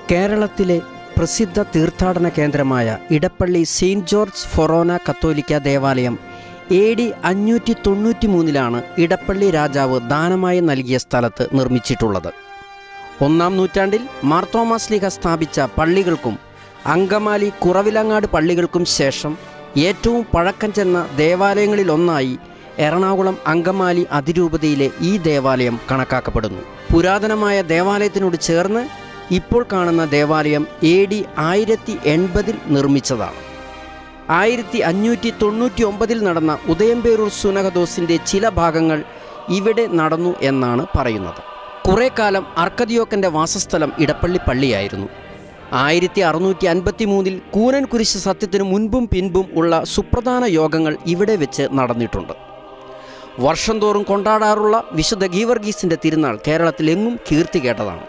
കേരളത്തിലെ പ്രസിദ്ധ തീർത്ഥാടന കേന്ദ്രമായ ഇടപ്പള്ളി സെയിൻറ്റ് ജോർജ് ഫൊറോന കത്തോലിക്ക ദേവാലയം എ ഡി അഞ്ഞൂറ്റി തൊണ്ണൂറ്റി മൂന്നിലാണ് ഇടപ്പള്ളി രാജാവ് ദാനമായി നൽകിയ സ്ഥലത്ത് നിർമ്മിച്ചിട്ടുള്ളത് ഒന്നാം നൂറ്റാണ്ടിൽ മാർത്തോമാസ്ലിഹ സ്ഥാപിച്ച പള്ളികൾക്കും അങ്കമാലി കുറവിലങ്ങാട് പള്ളികൾക്കും ശേഷം ഏറ്റവും പഴക്കം ചെന്ന ദേവാലയങ്ങളിലൊന്നായി എറണാകുളം അങ്കമാലി അതിരൂപതയിലെ ഈ ദേവാലയം കണക്കാക്കപ്പെടുന്നു പുരാതനമായ ദേവാലയത്തിനോട് ചേർന്ന് ഇപ്പോൾ കാണുന്ന ദേവാലയം എ ഡി ആയിരത്തി എൺപതിൽ നിർമ്മിച്ചതാണ് ആയിരത്തി അഞ്ഞൂറ്റി തൊണ്ണൂറ്റി ഒമ്പതിൽ നടന്ന ഉദയംപേരൂർ സുനഹദോസിൻ്റെ ചില ഭാഗങ്ങൾ ഇവിടെ നടന്നു എന്നാണ് പറയുന്നത് കുറേ കാലം അർക്കദിയോക്കൻ്റെ വാസസ്ഥലം ഇടപ്പള്ളി പള്ളിയായിരുന്നു ആയിരത്തി അറുന്നൂറ്റി അൻപത്തി മൂന്നിൽ കൂനൻ കുരിശ് സത്യത്തിനു മുൻപും പിൻപും ഉള്ള സുപ്രധാന യോഗങ്ങൾ ഇവിടെ വെച്ച് നടന്നിട്ടുണ്ട് വർഷം തോറും കൊണ്ടാടാറുള്ള വിശുദ്ധ ഗീവർഗീസിൻ്റെ തിരുനാൾ കേരളത്തിലെങ്ങും കീർത്തി കേട്ടതാണ്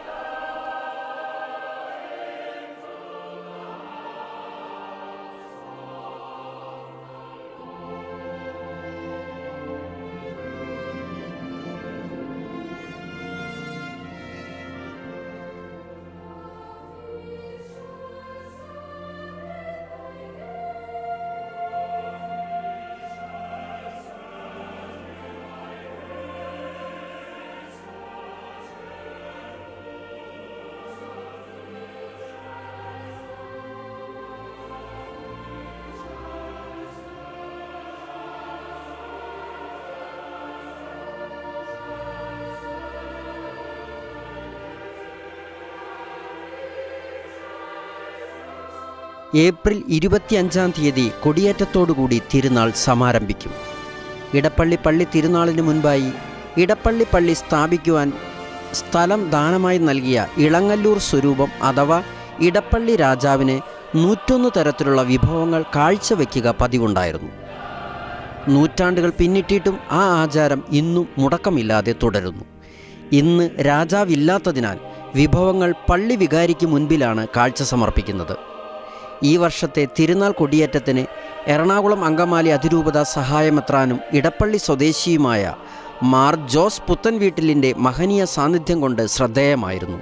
ഏപ്രിൽ ഇരുപത്തിയഞ്ചാം തീയതി കൊടിയേറ്റത്തോടുകൂടി തിരുനാൾ സമാരംഭിക്കും ഇടപ്പള്ളി പള്ളി തിരുനാളിന് മുൻപായി ഇടപ്പള്ളി പള്ളി സ്ഥാപിക്കുവാൻ സ്ഥലം ദാനമായി നൽകിയ ഇളങ്ങല്ലൂർ സ്വരൂപം അഥവാ ഇടപ്പള്ളി രാജാവിന് നൂറ്റൊന്ന് തരത്തിലുള്ള വിഭവങ്ങൾ കാഴ്ചവെക്കുക പതിവുണ്ടായിരുന്നു നൂറ്റാണ്ടുകൾ പിന്നിട്ടിട്ടും ആ ആചാരം ഇന്നും മുടക്കമില്ലാതെ തുടരുന്നു ഇന്ന് രാജാവില്ലാത്തതിനാൽ വിഭവങ്ങൾ പള്ളി വികാരിക്ക് മുൻപിലാണ് കാഴ്ച സമർപ്പിക്കുന്നത് ഈ വർഷത്തെ തിരുനാൾ കൊടിയേറ്റത്തിന് എറണാകുളം അങ്കമാലി അതിരൂപത സഹായമെത്രാനും ഇടപ്പള്ളി സ്വദേശിയുമായ മാർ ജോസ് പുത്തൻ വീട്ടിലിൻ്റെ മഹനീയ സാന്നിധ്യം കൊണ്ട് ശ്രദ്ധേയമായിരുന്നു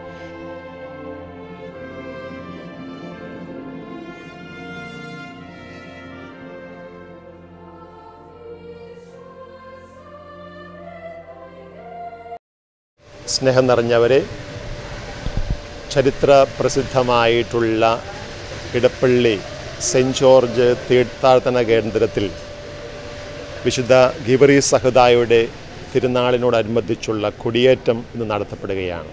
സ്നേഹം നിറഞ്ഞവരെ ചരിത്ര പ്രസിദ്ധമായിട്ടുള്ള ഇടപ്പള്ളി സെൻറ്റ് ജോർജ് തീർത്ഥാടന കേന്ദ്രത്തിൽ വിശുദ്ധ ഗിബറി സഹദായുടെ തിരുനാളിനോടനുബന്ധിച്ചുള്ള കൊടിയേറ്റം ഇന്ന് നടത്തപ്പെടുകയാണ്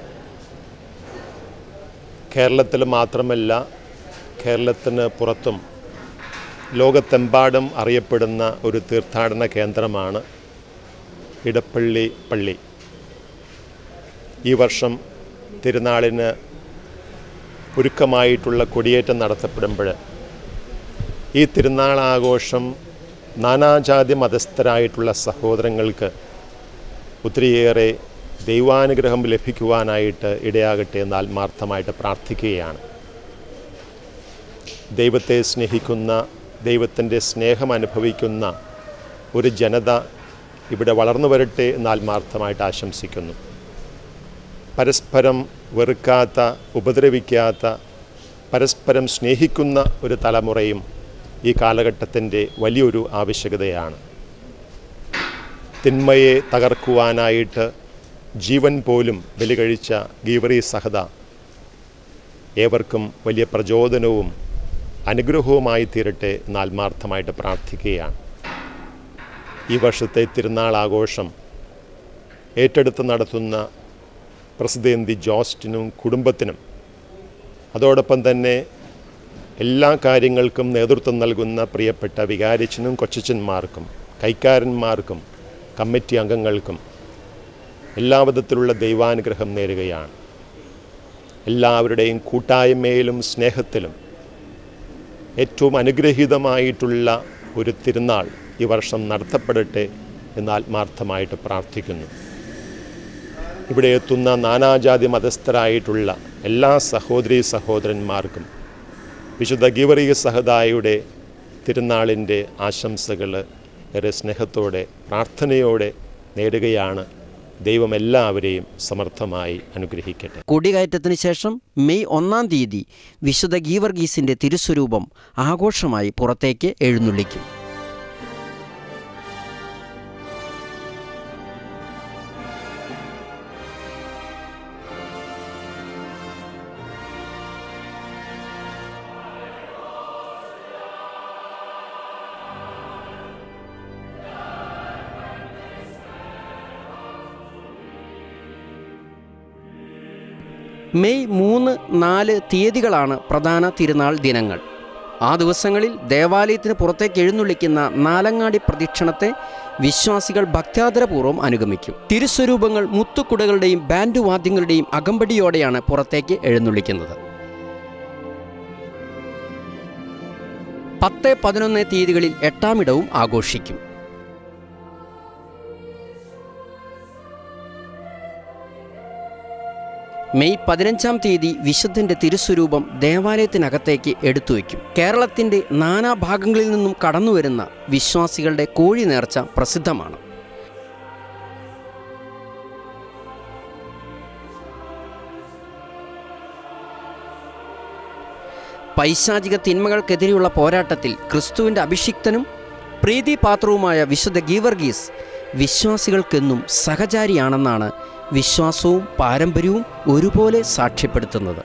കേരളത്തിൽ മാത്രമല്ല കേരളത്തിന് പുറത്തും ലോകത്തെമ്പാടും അറിയപ്പെടുന്ന ഒരു തീർത്ഥാടന കേന്ദ്രമാണ് ഇടപ്പള്ളി പള്ളി ഈ വർഷം തിരുനാളിന് ഒരുക്കമായിട്ടുള്ള കൊടിയേറ്റം നടത്തപ്പെടുമ്പോൾ ഈ തിരുനാൾ ആഘോഷം നാനാജാതി മതസ്ഥരായിട്ടുള്ള സഹോദരങ്ങൾക്ക് ഒത്തിരിയേറെ ദൈവാനുഗ്രഹം ലഭിക്കുവാനായിട്ട് ഇടയാകട്ടെ എന്ന് ആത്മാർത്ഥമായിട്ട് പ്രാർത്ഥിക്കുകയാണ് ദൈവത്തെ സ്നേഹിക്കുന്ന ദൈവത്തിൻ്റെ സ്നേഹം അനുഭവിക്കുന്ന ഒരു ജനത ഇവിടെ വളർന്നു വരട്ടെ എന്ന് ആത്മാർത്ഥമായിട്ട് ആശംസിക്കുന്നു പരസ്പരം വെറുക്കാത്ത ഉപദ്രവിക്കാത്ത പരസ്പരം സ്നേഹിക്കുന്ന ഒരു തലമുറയും ഈ കാലഘട്ടത്തിൻ്റെ വലിയൊരു ആവശ്യകതയാണ് തിന്മയെ തകർക്കുവാനായിട്ട് ജീവൻ പോലും ബലികഴിച്ച ഗീവറി സഹത ഏവർക്കും വലിയ പ്രചോദനവും അനുഗ്രഹവുമായി തീരട്ടെ എന്ന് ആത്മാർത്ഥമായിട്ട് പ്രാർത്ഥിക്കുകയാണ് ഈ വർഷത്തെ തിരുനാൾ ആഘോഷം ഏറ്റെടുത്ത് നടത്തുന്ന പ്രസിദ്ധേന്തി ജോസ്റ്റിനും കുടുംബത്തിനും അതോടൊപ്പം തന്നെ എല്ലാ കാര്യങ്ങൾക്കും നേതൃത്വം നൽകുന്ന പ്രിയപ്പെട്ട വികാരിച്ചനും കൊച്ചച്ചന്മാർക്കും കൈക്കാരന്മാർക്കും കമ്മിറ്റി അംഗങ്ങൾക്കും എല്ലാ വിധത്തിലുള്ള ദൈവാനുഗ്രഹം നേരുകയാണ് എല്ലാവരുടെയും കൂട്ടായ്മയിലും സ്നേഹത്തിലും ഏറ്റവും അനുഗ്രഹീതമായിട്ടുള്ള ഒരു തിരുനാൾ ഈ വർഷം നടത്തപ്പെടട്ടെ എന്ന് ആത്മാർത്ഥമായിട്ട് പ്രാർത്ഥിക്കുന്നു ഇവിടെ എത്തുന്ന നാനാജാതി മതസ്ഥരായിട്ടുള്ള എല്ലാ സഹോദരി സഹോദരന്മാർക്കും വിശുദ്ധ ഗിവറി സഹദായുടെ തിരുനാളിൻ്റെ ആശംസകൾ ഏറെ സ്നേഹത്തോടെ പ്രാർത്ഥനയോടെ നേടുകയാണ് ദൈവം എല്ലാവരെയും സമർത്ഥമായി അനുഗ്രഹിക്കട്ടെ കൊടികയറ്റത്തിന് ശേഷം മെയ് ഒന്നാം തീയതി വിശുദ്ധ ഗീവർഗീസിൻ്റെ തിരുസ്വരൂപം ആഘോഷമായി പുറത്തേക്ക് എഴുന്നള്ളിക്കും മെയ് മൂന്ന് നാല് തീയതികളാണ് പ്രധാന തിരുനാൾ ദിനങ്ങൾ ആ ദിവസങ്ങളിൽ ദേവാലയത്തിന് പുറത്തേക്ക് എഴുന്നള്ളിക്കുന്ന നാലങ്ങാടി പ്രദക്ഷിണത്തെ വിശ്വാസികൾ ഭക്ത്യാദരപൂർവ്വം അനുഗമിക്കും തിരുസ്വരൂപങ്ങൾ മുത്തുക്കുടകളുടെയും ബാൻഡ് വാദ്യങ്ങളുടെയും അകമ്പടിയോടെയാണ് പുറത്തേക്ക് എഴുന്നള്ളിക്കുന്നത് പത്ത് പതിനൊന്ന് തീയതികളിൽ എട്ടാമിടവും ആഘോഷിക്കും മെയ് പതിനഞ്ചാം തീയതി വിശുദ്ധന്റെ തിരുസ്വരൂപം ദേവാലയത്തിനകത്തേക്ക് എടുത്തുവെക്കും കേരളത്തിന്റെ നാനാഭാഗങ്ങളിൽ നിന്നും കടന്നുവരുന്ന വിശ്വാസികളുടെ കോഴി നേർച്ച പ്രസിദ്ധമാണ് പൈശാചിക തിന്മകൾക്കെതിരെയുള്ള പോരാട്ടത്തിൽ ക്രിസ്തുവിൻ്റെ അഭിഷിക്തനും പ്രീതിപാത്രവുമായ വിശുദ്ധ ഗീവർഗീസ് വിശ്വാസികൾക്കെന്നും സഹചാരിയാണെന്നാണ് വിശ്വാസവും പാരമ്പര്യവും ഒരുപോലെ സാക്ഷ്യപ്പെടുത്തുന്നത്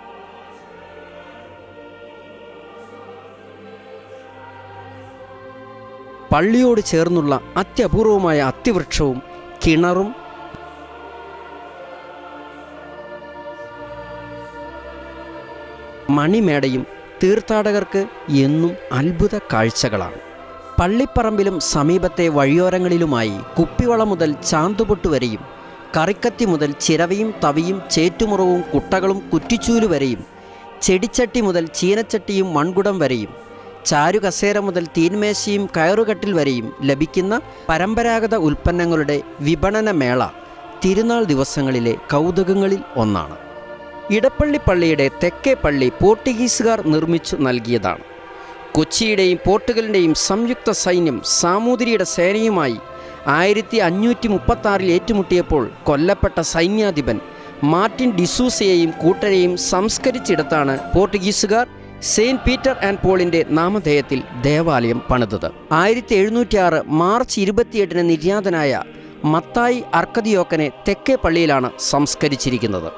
പള്ളിയോട് ചേർന്നുള്ള അത്യപൂർവമായ അത്തിവൃക്ഷവും കിണറും മണിമേടയും തീർത്ഥാടകർക്ക് എന്നും അത്ഭുത കാഴ്ചകളാണ് പള്ളിപ്പറമ്പിലും സമീപത്തെ വഴിയോരങ്ങളിലുമായി കുപ്പിവള മുതൽ ചാന്തുപൊട്ട് വരെയും കറിക്കത്തി മുതൽ ചിരവയും തവിയും ചേറ്റുമുറവും കുട്ടകളും കുറ്റിച്ചൂല് വരെയും ചെടിച്ചട്ടി മുതൽ ചീനച്ചട്ടിയും മൺകുടം വരെയും ചാരുകസേര മുതൽ തീന്മേശയും കയറുകട്ടിൽ വരെയും ലഭിക്കുന്ന പരമ്പരാഗത ഉൽപ്പന്നങ്ങളുടെ വിപണന മേള തിരുനാൾ ദിവസങ്ങളിലെ കൗതുകങ്ങളിൽ ഒന്നാണ് ഇടപ്പള്ളി പള്ളിയുടെ തെക്കേ പള്ളി പോർട്ടുഗീസുകാർ നിർമ്മിച്ചു നൽകിയതാണ് കൊച്ചിയുടെയും പോർട്ടുഗലിൻ്റെയും സംയുക്ത സൈന്യം സാമൂതിരിയുടെ സേനയുമായി ആയിരത്തി അഞ്ഞൂറ്റി മുപ്പത്താറിൽ ഏറ്റുമുട്ടിയപ്പോൾ കൊല്ലപ്പെട്ട സൈന്യാധിപൻ മാർട്ടിൻ ഡിസൂസയെയും കൂട്ടരെയും സംസ്കരിച്ചിടത്താണ് പോർട്ടുഗീസുകാർ സെയിൻറ്റ് പീറ്റർ ആൻഡ് പോളിൻ്റെ നാമധേയത്തിൽ ദേവാലയം പണിതത് ആയിരത്തി എഴുന്നൂറ്റിയാറ് മാർച്ച് ഇരുപത്തിയെട്ടിന് നിര്യാതനായ മത്തായി അർക്കദിയോക്കനെ തെക്കേ പള്ളിയിലാണ് സംസ്കരിച്ചിരിക്കുന്നത്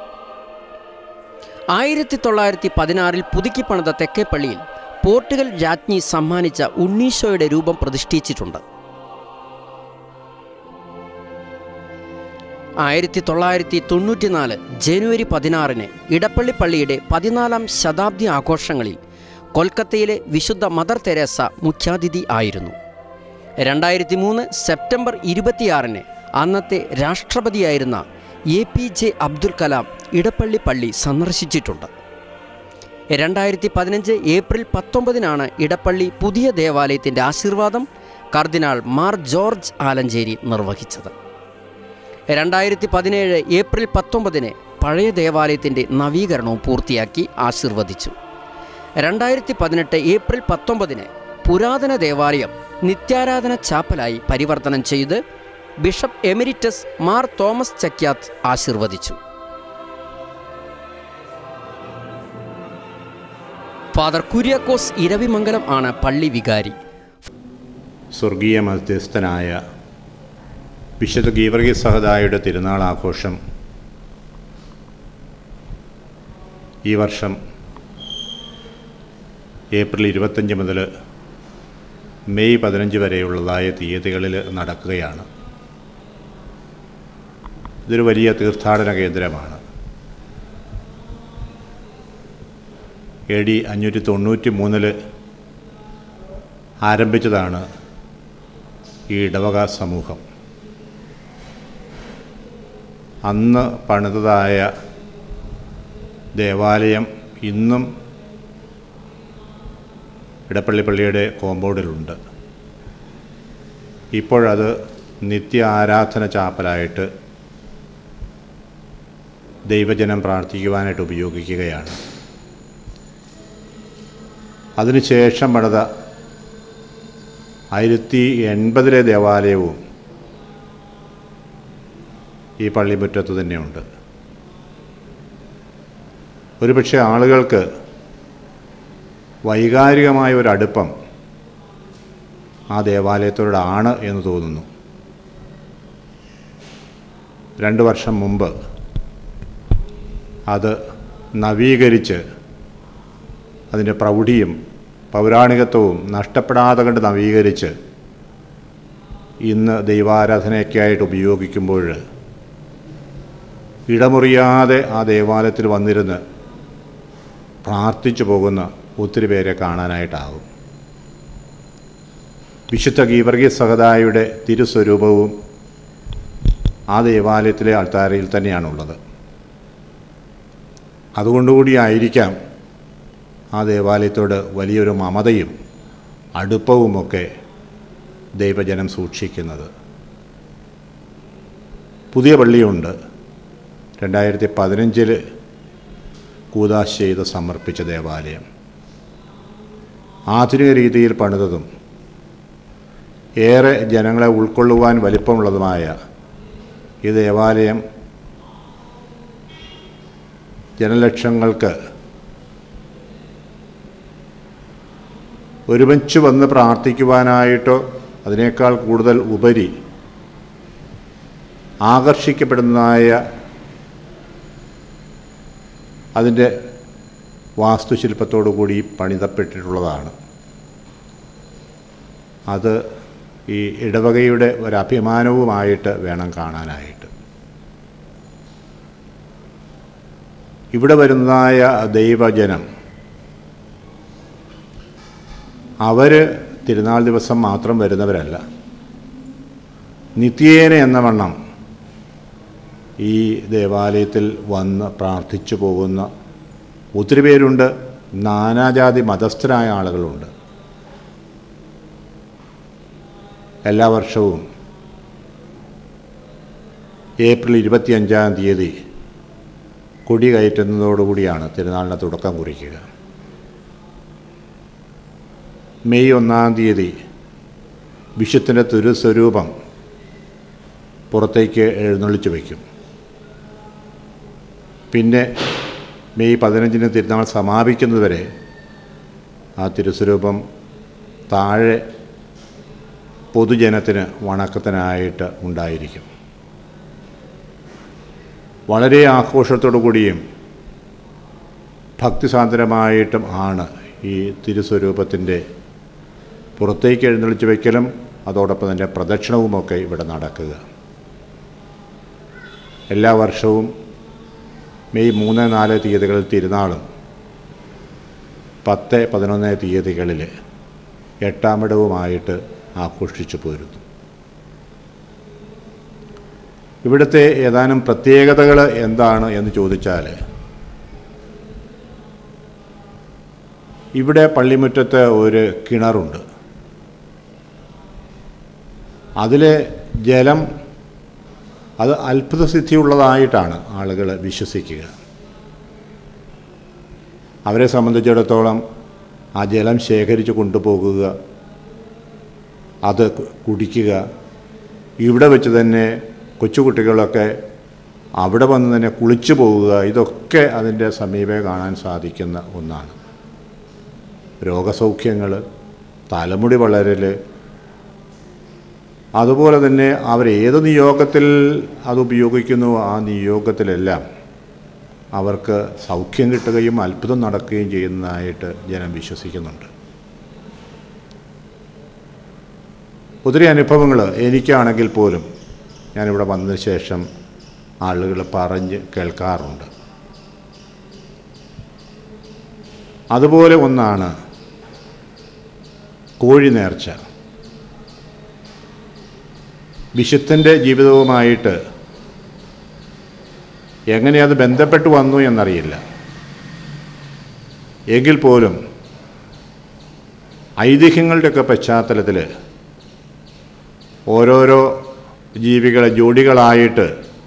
ആയിരത്തി തൊള്ളായിരത്തി പതിനാറിൽ പുതുക്കിപ്പണിത തെക്കേ പള്ളിയിൽ പോർട്ടുഗൽ രാജ്ഞി സമ്മാനിച്ച ഉണ്ണീശോയുടെ രൂപം പ്രതിഷ്ഠിച്ചിട്ടുണ്ട് ആയിരത്തി തൊള്ളായിരത്തി തൊണ്ണൂറ്റിനാല് ജനുവരി പതിനാറിന് ഇടപ്പള്ളി പള്ളിയുടെ പതിനാലാം ശതാബ്ദി ആഘോഷങ്ങളിൽ കൊൽക്കത്തയിലെ വിശുദ്ധ മദർ തെരേസ മുഖ്യാതിഥി ആയിരുന്നു രണ്ടായിരത്തി മൂന്ന് സെപ്റ്റംബർ ഇരുപത്തിയാറിന് അന്നത്തെ രാഷ്ട്രപതിയായിരുന്ന A P J Abdul Kalam Edappally പള്ളി സന്ദർശിച്ചിട്ടുണ്ട് രണ്ടായിരത്തി പതിനഞ്ച് ഏപ്രിൽ പത്തൊമ്പതിനാണ് ഇടപ്പള്ളി പുതിയ ദേവാലയത്തിൻ്റെ ആശീർവാദം കർദിനാൾ മാർ ജോർജ് ആലഞ്ചേരി നിർവഹിച്ചത് രണ്ടായിരത്തി പതിനേഴ് ഏപ്രിൽ പത്തൊമ്പതിന് പഴയ ദേവാലയത്തിൻ്റെ നവീകരണവും പൂർത്തിയാക്കി ആശീർവദിച്ചു രണ്ടായിരത്തി പതിനെട്ട് ഏപ്രിൽ പത്തൊമ്പതിന് പുരാതന ദേവാലയം നിത്യാരാധന ചാപ്പലായി പരിവർത്തനം ചെയ്ത് bishop emeritus Mar Thomas Chakyath ആശീർവദിച്ചു ഫാദർ കുര്യാക്കോസ് ഇരവിമംഗലം ആണ് പള്ളി വികാരി സ്വർഗീയ മധ്യസ്ഥനായ വിശുദ്ധ ഗീവർഗി സഹദായുടെ തിരുനാൾ ആഘോഷം ഈ വർഷം ഏപ്രിൽ ഇരുപത്തഞ്ച് മുതൽ മെയ് പതിനഞ്ച് വരെയുള്ളതായ തീയതികളിൽ നടക്കുകയാണ് ഇതൊരു വലിയ തീർത്ഥാടന കേന്ദ്രമാണ് എ ഡി അഞ്ഞൂറ്റി തൊണ്ണൂറ്റി മൂന്നിൽ ആരംഭിച്ചതാണ് ഈ ഇടവക സമൂഹം അന്ന് പണിതതായ ദേവാലയം ഇന്നും ഇടപ്പള്ളി പള്ളിയുടെ കോമ്പൗണ്ടിലുണ്ട് ഇപ്പോഴത് നിത്യ ആരാധന ചാപ്പലായിട്ട് ദൈവജനം പ്രാർത്ഥിക്കുവാനായിട്ട് ഉപയോഗിക്കുകയാണ് അതിനുശേഷം പണിത ആയിരത്തി എൺപതിലെ ദേവാലയവും ഈ പള്ളിമുറ്റത്ത് തന്നെയുണ്ട് ഒരുപക്ഷെ ആളുകൾക്ക് വൈകാരികമായ ഒരു അടുപ്പം ആ ദേവാലയത്തോടാണ് എന്ന് തോന്നുന്നു രണ്ട് വർഷം മുമ്പ് അത് നവീകരിച്ച് അതിൻ്റെ പ്രൗഢിയും പൗരാണികത്വവും നഷ്ടപ്പെടാതെ കണ്ട് നവീകരിച്ച് ഇന്ന് ദൈവാരാധനയ്ക്കായിട്ട് ഉപയോഗിക്കുമ്പോൾ ഇടമുറിയാതെ ആ ദേവാലയത്തിൽ വന്നിരുന്ന് പ്രാർത്ഥിച്ചു പോകുന്ന ഒത്തിരി പേരെ കാണാനായിട്ടാകും വിശുദ്ധ ഗീവർഗീയ സഹദായുടെ തിരുസ്വരൂപവും ആ ദേവാലയത്തിലെ അൾത്താരയിൽ തന്നെയാണുള്ളത് അതുകൊണ്ടുകൂടിയായിരിക്കാം ആ ദേവാലയത്തോട് വലിയൊരു മമതയും അടുപ്പവുമൊക്കെ ദൈവജനം സൂക്ഷിക്കുന്നത് പുതിയ പള്ളിയുണ്ട് രണ്ടായിരത്തി പതിനഞ്ചിൽ കൂതാശ ചെയ്ത് സമർപ്പിച്ച ദേവാലയം ആധുനിക രീതിയിൽ പണിതതും ഏറെ ജനങ്ങളെ ഉൾക്കൊള്ളുവാൻ വലിപ്പമുള്ളതുമായ ഈ ദേവാലയം ജനലക്ഷങ്ങൾക്ക് ഒരുമിച്ച് വന്ന് പ്രാർത്ഥിക്കുവാനായിട്ടോ അതിനേക്കാൾ കൂടുതൽ ഉപരി ആകർഷിക്കപ്പെടുന്നതായ അതിൻ്റെ വാസ്തുശില്പത്തോടു കൂടി പണിതപ്പെട്ടിട്ടുള്ളതാണ് അത് ഈ ഇടവകയുടെ ഒരു അഭിമാനവുമായിട്ട് വേണം കാണാനായിട്ട് ഇവിടെ വരുന്നതായ ദൈവജനം അവർ തിരുനാൾ ദിവസം മാത്രം വരുന്നവരല്ല നിത്യേന എന്ന വണ്ണം ഈ ദേവാലയത്തിൽ വന്ന് പ്രാർത്ഥിച്ചു പോകുന്ന ഒത്തിരി പേരുണ്ട് നാനാജാതി മതസ്ഥരായ ആളുകളുണ്ട് എല്ലാ വർഷവും ഏപ്രിൽ ഇരുപത്തിയഞ്ചാം തീയതി കൊടി കയറ്റുന്നതോടുകൂടിയാണ് തിരുനാളിന് തുടക്കം കുറിക്കുക മെയ് ഒന്നാം തീയതി വിശുദ്ധൻ്റെ തിരുസ്വരൂപം പുറത്തേക്ക് എഴുന്നള്ളിച്ചു വയ്ക്കും പിന്നെ മെയ് പതിനഞ്ചിന് തിരുനാൾ സമാപിക്കുന്നതുവരെ ആ തിരുസ്വരൂപം താഴെ പൊതുജനത്തിന് വണക്കത്തിനായിട്ട് ഉണ്ടായിരിക്കും വളരെ ആഘോഷത്തോടു കൂടിയും ഭക്തിസാന്ദ്രമായിട്ടും ആണ് ഈ തിരുസ്വരൂപത്തിൻ്റെ പുറത്തേക്ക് എഴുന്നള്ളിച്ച് വയ്ക്കലും അതോടൊപ്പം തന്നെ പ്രദക്ഷിണവുമൊക്കെ ഇവിടെ നടക്കുക എല്ലാ വർഷവും മെയ് മൂന്ന് നാല് തീയതികളിൽ തിരുനാളും പത്ത് പതിനൊന്ന് തീയതികളിൽ എട്ടാമിടവുമായിട്ട് ആഘോഷിച്ചു പോരുന്നു ഇവിടുത്തെ ഏതാനും പ്രത്യേകതകൾ എന്താണ് എന്ന് ചോദിച്ചാൽ ഇവിടെ പള്ളിമുറ്റത്ത് ഒരു കിണറുണ്ട് അതിലെ ജലം അത് അത്ഭുതസിദ്ധിയുള്ളതായിട്ടാണ് ആളുകൾ വിശ്വസിക്കുക അവരെ സംബന്ധിച്ചിടത്തോളം ആ ജലം ശേഖരിച്ച് കൊണ്ടുപോകുക അത് കുടിക്കുക ഇവിടെ വെച്ച് തന്നെ കൊച്ചുകുട്ടികളൊക്കെ അവിടെ വന്ന് തന്നെ കുളിച്ചു പോവുക ഇതൊക്കെ അതിൻ്റെ സമീപേ കാണാൻ സാധിക്കുന്ന ഒന്നാണ് രോഗസൗഖ്യങ്ങൾ തലമുടി വളരൽ അതുപോലെ തന്നെ അവർ ഏത് നിയോഗത്തിൽ അത് ഉപയോഗിക്കുന്നു ആ നിയോഗത്തിലെല്ലാം അവർക്ക് സൗഖ്യം കിട്ടുകയും അത്ഭുതം നടക്കുകയും ചെയ്യുന്നതായിട്ട് ജനം വിശ്വസിക്കുന്നുണ്ട് ഒത്തിരി അനുഭവങ്ങൾ എനിക്കാണെങ്കിൽ പോലും ഞാനിവിടെ വന്നതിന് ശേഷം ആളുകൾ പറഞ്ഞ് കേൾക്കാറുണ്ട് അതുപോലെ ഒന്നാണ് കോഴി നേർച്ച വിശുദ്ധൻ്റെ ജീവിതവുമായിട്ട് എങ്ങനെ അത് ബന്ധപ്പെട്ട് വന്നു എന്നറിയില്ല എങ്കിൽ പോലും ഐതിഹ്യങ്ങളുടെയൊക്കെ പശ്ചാത്തലത്തിൽ ഓരോരോ ജീവികളെ ജോഡികളായിട്ട്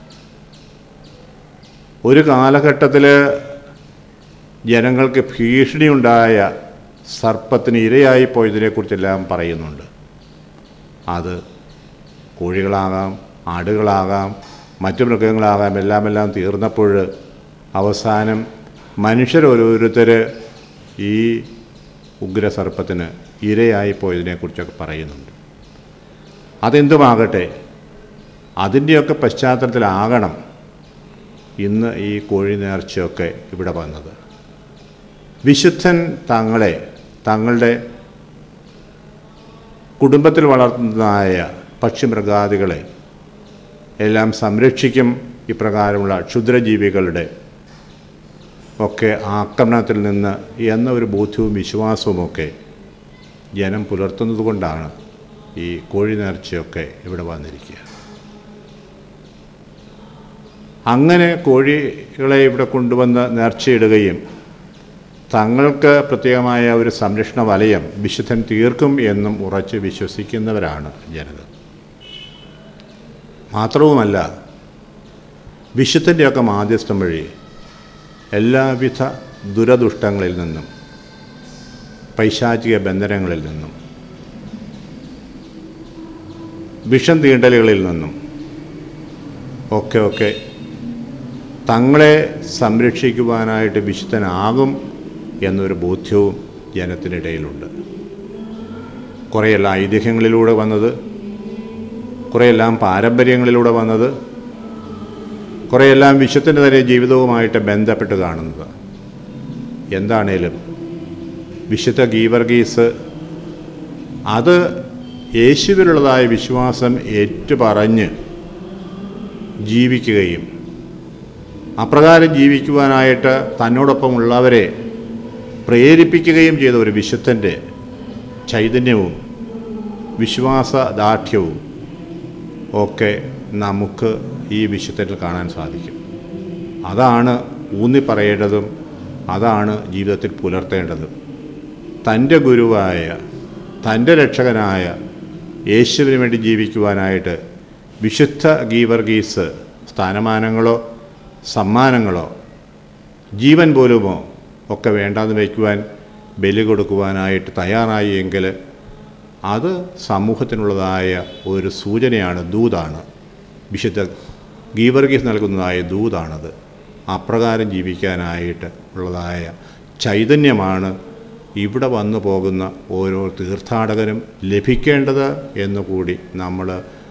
ഒരു കാലഘട്ടത്തിൽ ജനങ്ങൾക്ക് ഭീഷണിയുണ്ടായ സർപ്പത്തിന് ഇരയായി പോയതിനെക്കുറിച്ചെല്ലാം പറയുന്നുണ്ട് അത് കോഴികളാകാം ആടുകളാകാം മറ്റു മൃഗങ്ങളാകാം എല്ലാം എല്ലാം തീർന്നപ്പോൾ അവസാനം മനുഷ്യരോരോരുത്തർ ഈ ഉഗ്രസർപ്പത്തിന് ഇരയായി പോയതിനെക്കുറിച്ചൊക്കെ പറയുന്നുണ്ട് അതെന്തുമാകട്ടെ അതിൻ്റെയൊക്കെ പശ്ചാത്തലത്തിലാകണം ഇന്ന് ഈ കോഴി നേർച്ചയൊക്കെ ഇവിടെ വന്നത് വിശുദ്ധൻ തങ്ങളെ തങ്ങളുടെ കുടുംബത്തിൽ വളർത്തുന്നതായ പക്ഷിമൃഗാദികളെ എല്ലാം സംരക്ഷിക്കും ഇപ്രകാരമുള്ള ക്ഷുദ്രജീവികളുടെ ഒക്കെ ആക്രമണത്തിൽ നിന്ന് എന്ന ഒരു ബോധ്യവും വിശ്വാസവുമൊക്കെ ജനം പുലർത്തുന്നത് കൊണ്ടാണ് ഈ കോഴി നേർച്ചയൊക്കെ ഇവിടെ വന്നിരിക്കുക അങ്ങനെ കോഴികളെ ഇവിടെ കൊണ്ടുവന്ന് നേർച്ചയിടുകയും തങ്ങൾക്ക് പ്രത്യേകമായ ഒരു സംരക്ഷണ വലയം വിശുദ്ധൻ തീർക്കും എന്നും ഉറച്ച് വിശ്വസിക്കുന്നവരാണ് ജനത മാത്രവുമല്ല വിശുദ്ധൻ്റെയൊക്കെ മാധ്യസ്ഥം വഴി എല്ലാവിധ ദുരദുഷ്ടങ്ങളിൽ നിന്നും പൈശാചിക ബന്ധനങ്ങളിൽ നിന്നും വിഷം തീണ്ടലുകളിൽ നിന്നും ഒക്കെ ഒക്കെ തങ്ങളെ സംരക്ഷിക്കുവാനായിട്ട് വിശുദ്ധനാകും എന്നൊരു ബോധ്യവും ജനത്തിനിടയിലുണ്ട് കുറേയെല്ലാം ഐതിഹ്യങ്ങളിലൂടെ വന്നത് കുറേയെല്ലാം പാരമ്പര്യങ്ങളിലൂടെ വന്നത് കുറേയെല്ലാം വിശുദ്ധൻ്റെ തന്നെ ജീവിതവുമായിട്ട് ബന്ധപ്പെട്ട് കാണുന്നത് എന്താണേലും വിശുദ്ധ ഗീവർഗീസ് അത് യേശുവിലുള്ളതായ വിശ്വാസം ഏറ്റുപറഞ്ഞ് ജീവിക്കുകയും അപ്രകാരം ജീവിക്കുവാനായിട്ട് തന്നോടൊപ്പം ഉള്ളവരെ പ്രേരിപ്പിക്കുകയും ചെയ്ത ഒരു വിശുദ്ധൻ്റെ ചൈതന്യവും വിശ്വാസദാർഢ്യവും ഒക്കെ നമുക്ക് ഈ വിശുദ്ധനിൽ കാണാൻ സാധിക്കും അതാണ് ഊന്നി പറയേണ്ടതും അതാണ് ജീവിതത്തിൽ പുലർത്തേണ്ടതും തൻ്റെ ഗുരുവായ തൻ്റെ രക്ഷകനായ യേശുവിന് വേണ്ടി ജീവിക്കുവാനായിട്ട് വിശുദ്ധ ഗീവർഗീസ് സ്ഥാനമാനങ്ങളോ സമ്മാനങ്ങളോ ജീവൻ പോലുമോ ഒക്കെ വേണ്ടാന്ന് വയ്ക്കുവാൻ ബലി കൊടുക്കുവാനായിട്ട് തയ്യാറായി എങ്കിൽ അത് സമൂഹത്തിനുള്ളതായ ഒരു സൂചനയാണ് ദൂതാണ് വിശുദ്ധ ഗീവർഗീസ് നൽകുന്നതായ ദൂതാണത് അപ്രകാരം ജീവിക്കാനായിട്ട് ഉള്ളതായ ചൈതന്യമാണ് ഇവിടെ വന്നു പോകുന്ന ഓരോ തീർത്ഥാടകനും ലഭിക്കേണ്ടത് എന്നുകൂടി നമ്മൾ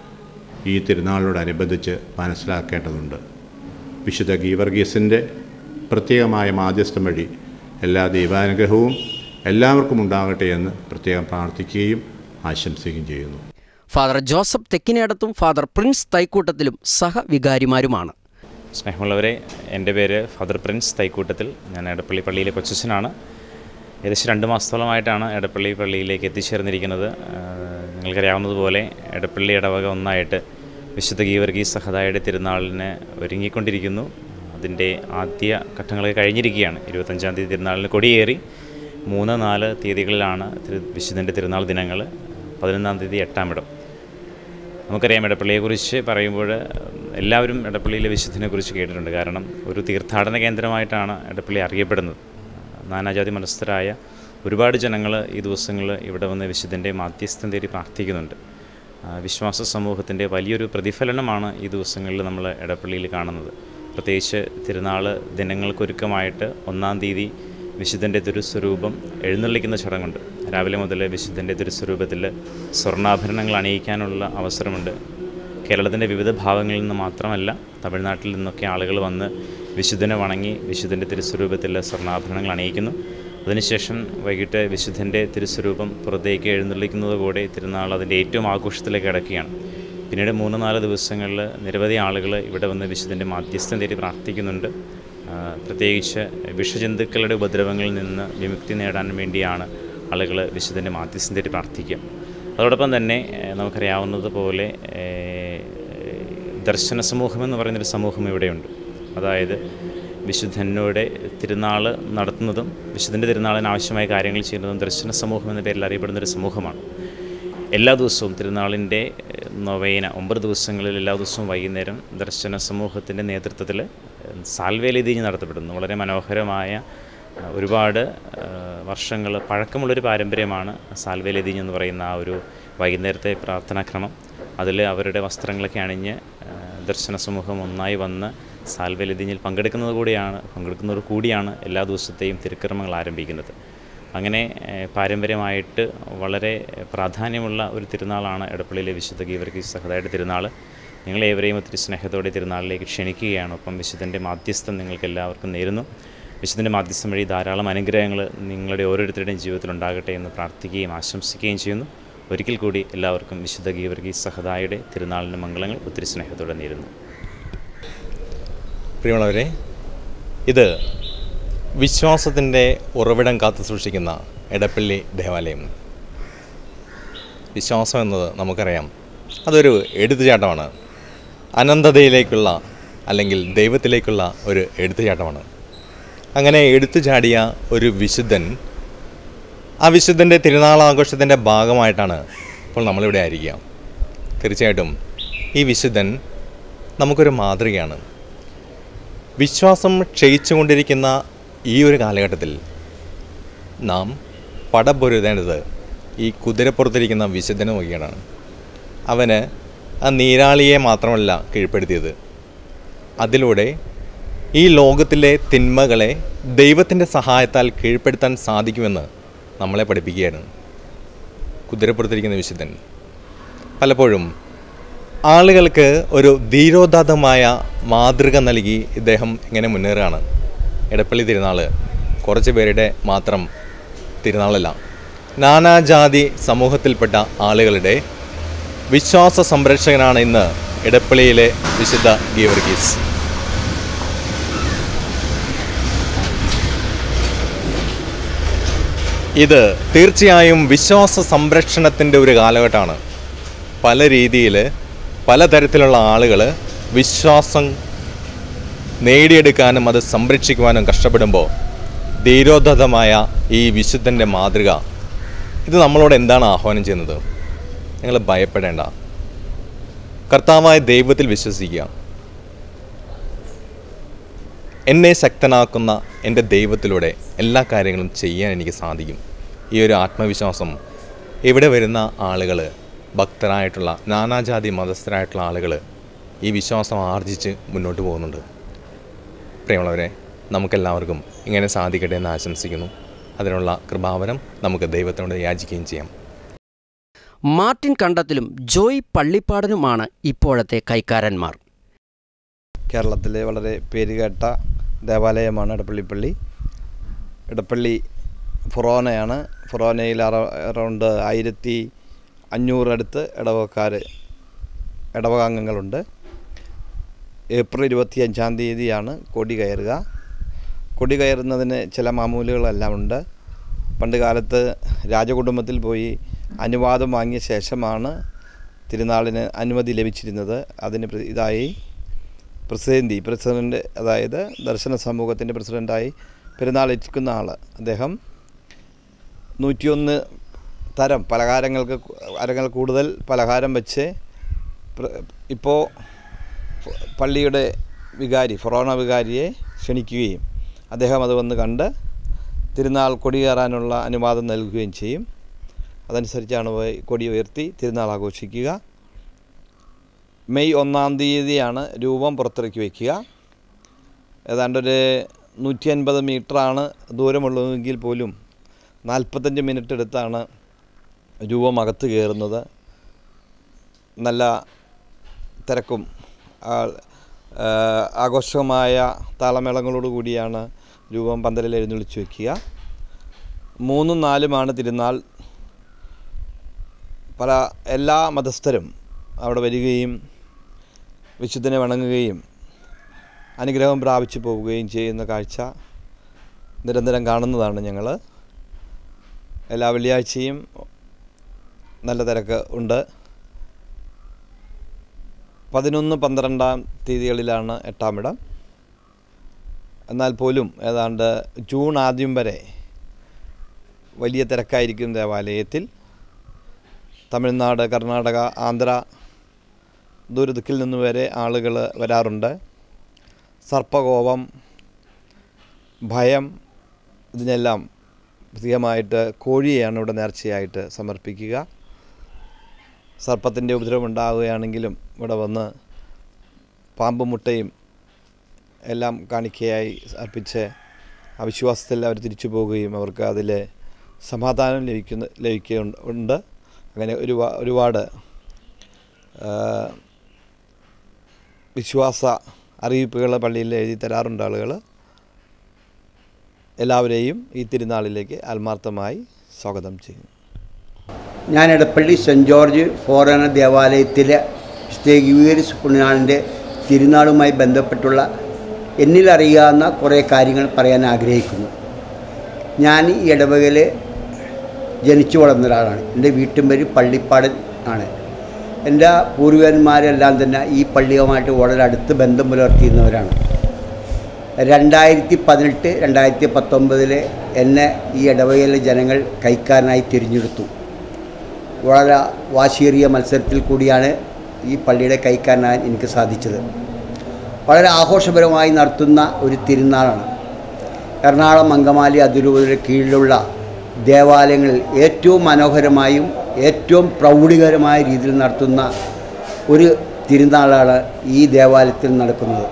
ഈ തിരുനാളിനോടനുബന്ധിച്ച് മനസ്സിലാക്കേണ്ടതുണ്ട് വിശുദ്ധ ഗീവർഗീസിൻ്റെ പ്രത്യേകമായ മാധ്യസ്ഥം വഴി എല്ലാ ദൈവാനുഗ്രഹവും എല്ലാവർക്കും ഉണ്ടാകട്ടെ എന്ന് പ്രത്യേകം പ്രാർത്ഥിക്കുകയും ആശംസിക്കുകയും ചെയ്യുന്നു ഫാദർ ജോസഫ് തെക്കിനേടത്തും ഫാദർ പ്രിൻസ് തൈക്കൂട്ടത്തിലും സഹവികാരിമാരുമാണ് സ്നേഹമുള്ളവരെ എൻ്റെ പേര് ഫാദർ പ്രിൻസ് തൈക്കൂട്ടത്തിൽ ഞാൻ എടപ്പള്ളി പള്ളിയിലെ കൊച്ചച്ഛനാണ് ഏകദേശം രണ്ട് മാസത്തോളമായിട്ടാണ് എടപ്പള്ളി പള്ളിയിലേക്ക് എത്തിച്ചേർന്നിരിക്കുന്നത് ആഹ് നിങ്ങൾക്കറിയാവുന്നതുപോലെ എടപ്പള്ളി ഇടവക ഒന്നായിട്ട് വിശുദ്ധ ഗീവർഗീ സഹതായുടെ തിരുനാളിന് ഒരുങ്ങിക്കൊണ്ടിരിക്കുന്നു അതിൻ്റെ ആദ്യ ഘട്ടങ്ങളൊക്കെ കഴിഞ്ഞിരിക്കുകയാണ് ഇരുപത്തഞ്ചാം തീയതി തിരുനാളിന് കൊടിയേറി മൂന്ന് നാല് തീയതികളിലാണ് തിരു വിശുദ്ധൻ്റെ തിരുനാൾ ദിനങ്ങൾ പതിനൊന്നാം തീയതി എട്ടാം ഇടം നമുക്കറിയാം എടപ്പള്ളിയെക്കുറിച്ച് പറയുമ്പോൾ എല്ലാവരും എടപ്പള്ളിയിലെ വിശുദ്ധിനെക്കുറിച്ച് കേട്ടിട്ടുണ്ട് കാരണം ഒരു തീർത്ഥാടന കേന്ദ്രമായിട്ടാണ് എടപ്പള്ളി അറിയപ്പെടുന്നത് നാനാജാതി മനസ്ഥരായ ഒരുപാട് ജനങ്ങൾ ഈ ദിവസങ്ങളിൽ ഇവിടെ വന്ന് വിശുദ്ധൻ്റെ മാധ്യസ്ഥം തേടി പ്രാർത്ഥിക്കുന്നുണ്ട് ആ, വിശ്വാസ സമൂഹത്തിൻ്റെ വലിയൊരു പ്രതിഫലനമാണ് ഈ ദിവസങ്ങളിൽ നമ്മൾ എടപ്പള്ളിയിൽ കാണുന്നത് പ്രത്യേകിച്ച് തിരുനാൾ ദിനങ്ങൾക്കൊരുക്കമായിട്ട് ഒന്നാം തീയതി വിശുദ്ധൻ്റെ തിരുസ്വരൂപം എഴുന്നള്ളിക്കുന്ന ചടങ്ങുണ്ട് രാവിലെ മുതൽ വിശുദ്ധൻ്റെ തിരുസ്വരൂപത്തിൽ സ്വർണ്ണാഭരണങ്ങൾ അണിയിക്കാനുള്ള അവസരമുണ്ട് കേരളത്തിൻ്റെ വിവിധ ഭാഗങ്ങളിൽ നിന്ന് മാത്രമല്ല തമിഴ്നാട്ടിൽ നിന്നൊക്കെ ആളുകൾ വന്ന് വിശുദ്ധനെ വണങ്ങി വിശുദ്ധൻ്റെ തിരുസ്വരൂപത്തിൽ സ്വർണ്ണാഭരണങ്ങൾ അണിയിക്കുന്നു അതിനുശേഷം വൈകിട്ട് വിശുദ്ധൻ്റെ തിരുസ്വരൂപം പുറത്തേക്ക് എഴുന്നള്ളിക്കുന്നതോടെ തിരുനാൾ അതിൻ്റെ ഏറ്റവും ആഘോഷത്തിലേക്ക് കിടക്കുകയാണ് പിന്നീട് മൂന്ന് നാല് ദിവസങ്ങളിൽ നിരവധി ആളുകൾ ഇവിടെ വന്ന് വിശുദ്ധൻ്റെ മാധ്യസ്ഥം തേടി പ്രാർത്ഥിക്കുന്നുണ്ട് ആ, പ്രത്യേകിച്ച് വിഷജന്തുക്കളുടെ ഉപദ്രവങ്ങളിൽ നിന്ന് വിമുക്തി നേടാൻ വേണ്ടിയാണ് ആളുകൾ വിശുദ്ധൻ്റെ മാധ്യസ്ഥം തേടി പ്രാർത്ഥിക്കുക അതോടൊപ്പം തന്നെ ഏഹ്, നമുക്കറിയാവുന്നതുപോലെ ഏഹ്, ദർശന സമൂഹം എന്ന് പറയുന്നൊരു സമൂഹം ഇവിടെയുണ്ട് അതായത് വിശുദ്ധനോടെ തിരുനാൾ നടത്തുന്നതും വിശുദ്ധൻ്റെ തിരുനാളിന് ആവശ്യമായ കാര്യങ്ങൾ ചെയ്യുന്നതും ദർശന സമൂഹം എന്ന പേരിൽ അറിയപ്പെടുന്ന ഒരു സമൂഹമാണ് എല്ലാ ദിവസവും തിരുനാളിൻ്റെ ഏഹ്, നൊവേന ഒമ്പത് ദിവസങ്ങളിൽ എല്ലാ ദിവസവും വൈകുന്നേരം ദർശന സമൂഹത്തിൻ്റെ നേതൃത്വത്തിൽ സാൽവേലിതീഞ്ഞ് നടത്തപ്പെടുന്നു വളരെ മനോഹരമായ ആ, ഒരുപാട് വർഷങ്ങൾ പഴക്കമുള്ളൊരു പാരമ്പര്യമാണ് സാൽവേലിതീഞ്ഞ് എന്ന് പറയുന്ന ആ ഒരു വൈകുന്നേരത്തെ പ്രാർത്ഥനാക്രമം അതിൽ അവരുടെ വസ്ത്രങ്ങളൊക്കെ അണിഞ്ഞ് ആ, ദർശന സമൂഹം ഒന്നായി വന്ന് സാൽവലതിഞ്ഞിൽ പങ്കെടുക്കുന്നത് കൂടിയാണ് പങ്കെടുക്കുന്നതോട് കൂടിയാണ് എല്ലാ ദിവസത്തെയും തിരുക്കർമ്മങ്ങൾ ആരംഭിക്കുന്നത് അങ്ങനെ ഏഹ്, പാരമ്പര്യമായിട്ട് വളരെ പ്രാധാന്യമുള്ള ഒരു തിരുനാളാണ് എടപ്പള്ളിയിലെ വിശുദ്ധ ഗീവർഗീസ് സഹദായുടെ തിരുനാൾ നിങ്ങളേവരെയും ഒത്തിരി സ്നേഹത്തോടെ തിരുനാളിലേക്ക് ക്ഷണിക്കുകയാണ് ഒപ്പം വിശുദ്ധൻ്റെ മാധ്യസ്ഥം നിങ്ങൾക്ക് എല്ലാവർക്കും നേരുന്നു വിശുദ്ധൻ്റെ മാധ്യസ്ഥം വഴി ധാരാളം അനുഗ്രഹങ്ങൾ നിങ്ങളുടെ ഓരോരുത്തരുടെയും ജീവിതത്തിൽ ഉണ്ടാകട്ടെ എന്ന് പ്രാർത്ഥിക്കുകയും ആശംസിക്കുകയും ചെയ്യുന്നു ഒരിക്കൽ കൂടി എല്ലാവർക്കും വിശുദ്ധ ഗീവർഗീസ് സഹദായുടെ തിരുനാളിൻ്റെ മംഗളങ്ങൾ ഒത്തിരി സ്നേഹത്തോടെ നേരുന്നു പ്രിയമുള്ളവരെ ഇത് വിശ്വാസത്തിൻ്റെ ഉറവിടം കാത്തു സൂക്ഷിക്കുന്ന എടപ്പള്ളി ദേവാലയം വിശ്വാസം എന്നത് നമുക്കറിയാം അതൊരു എടുത്തുചാട്ടമാണ് അനന്തതയിലേക്കുള്ള അല്ലെങ്കിൽ ദൈവത്തിലേക്കുള്ള ഒരു എടുത്തുചാട്ടമാണ് അങ്ങനെ എടുത്തു ചാടിയ ഒരു വിശുദ്ധൻ ആ വിശുദ്ധൻ്റെ തിരുനാളാഘോഷത്തിൻ്റെ ഭാഗമായിട്ടാണ് ഇപ്പോൾ നമ്മളിവിടെ ആയിരിക്കുക തീർച്ചയായിട്ടും ഈ വിശുദ്ധൻ നമുക്കൊരു മാതൃകയാണ് വിശ്വാസം ക്ഷയിച്ചുകൊണ്ടിരിക്കുന്ന ഈ ഒരു കാലഘട്ടത്തിൽ നാം പടപൊരുതേണ്ടത് ഈ കുതിരപ്പുറത്തിരിക്കുന്ന വിശുദ്ധനെ നോക്കിയാണ് അവന് ആ നീരാളിയെ മാത്രമല്ല കീഴ്പ്പെടുത്തിയത് അതിലൂടെ ഈ ലോകത്തിലെ തിന്മകളെ ദൈവത്തിൻ്റെ സഹായത്താൽ കീഴ്പ്പെടുത്താൻ സാധിക്കുമെന്ന് നമ്മളെ പഠിപ്പിക്കുകയായിരുന്നു കുതിരപ്പുറത്തിരിക്കുന്ന വിശുദ്ധൻ പലപ്പോഴും ആളുകൾക്ക് ഒരു ധീരോദാത്തമായ മാതൃക നൽകി ഇദ്ദേഹം ഇങ്ങനെ മുന്നേറുകയാണ് എടപ്പള്ളി തിരുനാൾ കുറച്ച് പേരുടെ മാത്രം തിരുനാളല്ല നാനാജാതി സമൂഹത്തിൽപ്പെട്ട ആളുകളുടെ വിശ്വാസ സംരക്ഷകനാണ് ഇന്ന് എടപ്പള്ളിയിലെ വിശുദ്ധ ഗീവർഗീസ് ഇത് തീർച്ചയായും വിശ്വാസ സംരക്ഷണത്തിൻ്റെ ഒരു കാലഘട്ടമാണ് പല രീതിയിൽ പലതരത്തിലുള്ള ആളുകൾ വിശ്വാസം നേടിയെടുക്കാനും അത് സംരക്ഷിക്കുവാനും കഷ്ടപ്പെടുമ്പോൾ ധീരോദ്ധതമായ ഈ വിശുദ്ധൻ്റെ മാതൃക ഇത് നമ്മളോട് എന്താണ് ആഹ്വാനം ചെയ്യുന്നത് നിങ്ങൾ ഭയപ്പെടേണ്ട കർത്താവായ ദൈവത്തിൽ വിശ്വസിക്കുക എന്നെ ശക്തനാക്കുന്ന എൻ്റെ ദൈവത്തിലൂടെ എല്ലാ കാര്യങ്ങളും ചെയ്യാൻ എനിക്ക് സാധിക്കും ഈ ഒരു ആത്മവിശ്വാസം ഇവിടെ വരുന്ന ആളുകൾ ഭക്തരായിട്ടുള്ള നാനാജാതി മതസ്ഥരായിട്ടുള്ള ആളുകൾ ഈ വിശ്വാസം ആർജിച്ച് മുന്നോട്ട് പോകുന്നുണ്ട് പ്രിയമുള്ളവരെ നമുക്കെല്ലാവർക്കും ഇങ്ങനെ സാധിക്കട്ടെ എന്ന് ആശംസിക്കുന്നു അതിനുള്ള കൃപാവരം നമുക്ക് ദൈവത്തിനോട് യാചിക്കുകയും ചെയ്യാം മാർട്ടിൻ കണ്ടത്തിലും ജോയ് പള്ളിപ്പാടനുമാണ് ഇപ്പോഴത്തെ കൈക്കാരന്മാർ കേരളത്തിലെ വളരെ പേരുകേട്ട ദേവാലയമാണ് ഇടപ്പള്ളിപ്പള്ളി ഇടപ്പള്ളി ഫൊറോനയാണ് ഫൊറോനയിൽ അറ- അറൗണ്ട് ആയിരത്തി അഞ്ഞൂറടുത്ത് ഇടവക്കാർ ഇടവകാംഗങ്ങളുണ്ട് ഏപ്രിൽ ഇരുപത്തി അഞ്ചാം തീയതിയാണ് കൊടി കയറുക കൊടി കയറുന്നതിന് ചില മാമൂലുകളെല്ലാം ഉണ്ട് പണ്ട് കാലത്ത് രാജകുടുംബത്തിൽ പോയി അനുവാദം വാങ്ങിയ ശേഷമാണ് തിരുനാളിന് അനുമതി ലഭിച്ചിരുന്നത് അതിന് പ്ര- ഇതായി പ്രസിഡൻറ്റി പ്രസിഡൻ്റ് അതായത് ദർശന സമൂഹത്തിൻ്റെ പ്രസിഡൻ്റായി പെരുന്നാൾ എത്തിക്കുന്ന ആൾ അദ്ദേഹം നൂറ്റിയൊന്ന് തരം പലഹാരങ്ങൾക്ക് കു- അരങ്ങൾ കൂടുതൽ പലഹാരം വെച്ച് പ്ര- ഇപ്പോൾ ഫ- പള്ളിയുടെ വികാരി ഫൊറോണ വികാരിയെ ക്ഷണിക്കുകയും അദ്ദേഹം അത് വന്ന് കണ്ട് തിരുനാൾ കൊടി കയറാനുള്ള അനുവാദം നൽകുകയും ചെയ്യും അതനുസരിച്ചാണ് പോയി കൊടി ഉയർത്തി തിരുനാൾ ആഘോഷിക്കുക മെയ് ഒന്നാം തീയതിയാണ് രൂപം പുറത്തിറക്കി വയ്ക്കുക ഏതാണ്ടൊരു നൂറ്റി അൻപത് മീറ്ററാണ് ദൂരമുള്ളതെങ്കിൽ പോലും നാൽപ്പത്തഞ്ച് മിനിറ്റ് എടുത്താണ് രൂപം അകത്ത് കയറുന്നത് നല്ല തിരക്കും ആ- ആ, ആഘോഷമായ താളമേളങ്ങളോട് കൂടിയാണ് രൂപം പന്തലിൽ എഴുന്നള്ളിച്ച് വയ്ക്കുക മൂന്നും നാലുമാണ് തിരുനാൾ പല എല്ലാ മതസ്ഥരും അവിടെ വരികയും വിശുദ്ധനെ വണങ്ങുകയും അനുഗ്രഹം പ്രാപിച്ചു പോവുകയും ചെയ്യുന്ന കാഴ്ച നിരന്തരം കാണുന്നതാണ് ഞങ്ങൾ എല്ലാ വെള്ളിയാഴ്ചയും നല്ല തിരക്ക് ഉണ്ട് പതിനൊന്ന് പന്ത്രണ്ടാം തീയതികളിലാണ് എട്ടാം ഇടം എന്നാൽ പോലും ഏതാണ്ട് ജൂൺ ആദ്യം വരെ വലിയ തിരക്കായിരിക്കും ദേവാലയത്തിൽ തമിഴ്നാട് കർണാടക ആന്ധ്ര ദൂരദിക്കിൽ നിന്ന് വരെ ആളുകൾ വരാറുണ്ട് സർപ്പകോപം ഭയം ഇതിനെല്ലാം പ്രത്യേകമായിട്ട് കോഴിയെയാണ് ഇവിടെ നേർച്ചയായിട്ട് സമർപ്പിക്കുക സർപ്പത്തിൻ്റെ ഉപദ്രവം ഉണ്ടാവുകയാണെങ്കിലും ഇവിടെ വന്ന് പാമ്പ് മുട്ടയും എല്ലാം കാണിക്കയായി അർപ്പിച്ച് ആ വിശ്വാസത്തിൽ അവർ തിരിച്ചു പോവുകയും അവർക്ക് അതിൽ സമാധാനം ലഭിക്കുന്ന ലഭിക്കുന്നുണ്ട് അങ്ങനെ ഒരു ഒരുപാട് ആ, വിശ്വാസ അറിയിപ്പുകൾ പള്ളിയിൽ എഴുതി തരാറുണ്ട് ആളുകൾ എല്ലാവരെയും ഈ തിരുനാളിലേക്ക് ആത്മാർത്ഥമായി സ്വാഗതം ചെയ്യുന്നു ഞാൻ എടപ്പള്ളി സെൻറ്റ് ജോർജ് ഫോറന ദേവാലയത്തിലെ വിശുദ്ധീകരിച്ച് പുണ്യാളിൻ്റെ തിരുനാളുമായി ബന്ധപ്പെട്ടുള്ള എന്നിൽ അറിയാവുന്ന കുറേ കാര്യങ്ങൾ പറയാൻ ആഗ്രഹിക്കുന്നു ഞാൻ ഈ ഇടവകയിൽ ജനിച്ചു വളർന്ന ഒരാളാണ് എൻ്റെ വീട്ടും പേര് പള്ളിപ്പാടൻ ആണ് എൻ്റെ പൂർവികന്മാരെല്ലാം തന്നെ ഈ പള്ളിയുമായിട്ട് വളരെ അടുത്ത് ബന്ധം പുലർത്തിയിരുന്നവരാണ് രണ്ടായിരത്തി പതിനെട്ട് രണ്ടായിരത്തി പത്തൊമ്പതിൽ എന്നെ ഈ ഇടവകയിലെ ജനങ്ങൾ കൈക്കാരനായി തിരഞ്ഞെടുത്തു വളരെ വാശിയേറിയ മത്സരത്തിൽ കൂടിയാണ് ഈ പള്ളിയുടെ കൈക്കാരനാൻ എനിക്ക് സാധിച്ചത് വളരെ ആഘോഷപരമായി നടത്തുന്ന ഒരു തിരുനാളാണ് എറണാകുളം അങ്കമാലി അതിരൂപതയുടെ കീഴിലുള്ള ദേവാലയങ്ങളിൽ ഏറ്റവും മനോഹരമായും ഏറ്റവും പ്രൗഢികരമായ രീതിയിൽ നടത്തുന്ന ഒരു തിരുനാളാണ് ഈ ദേവാലയത്തിൽ നടക്കുന്നത്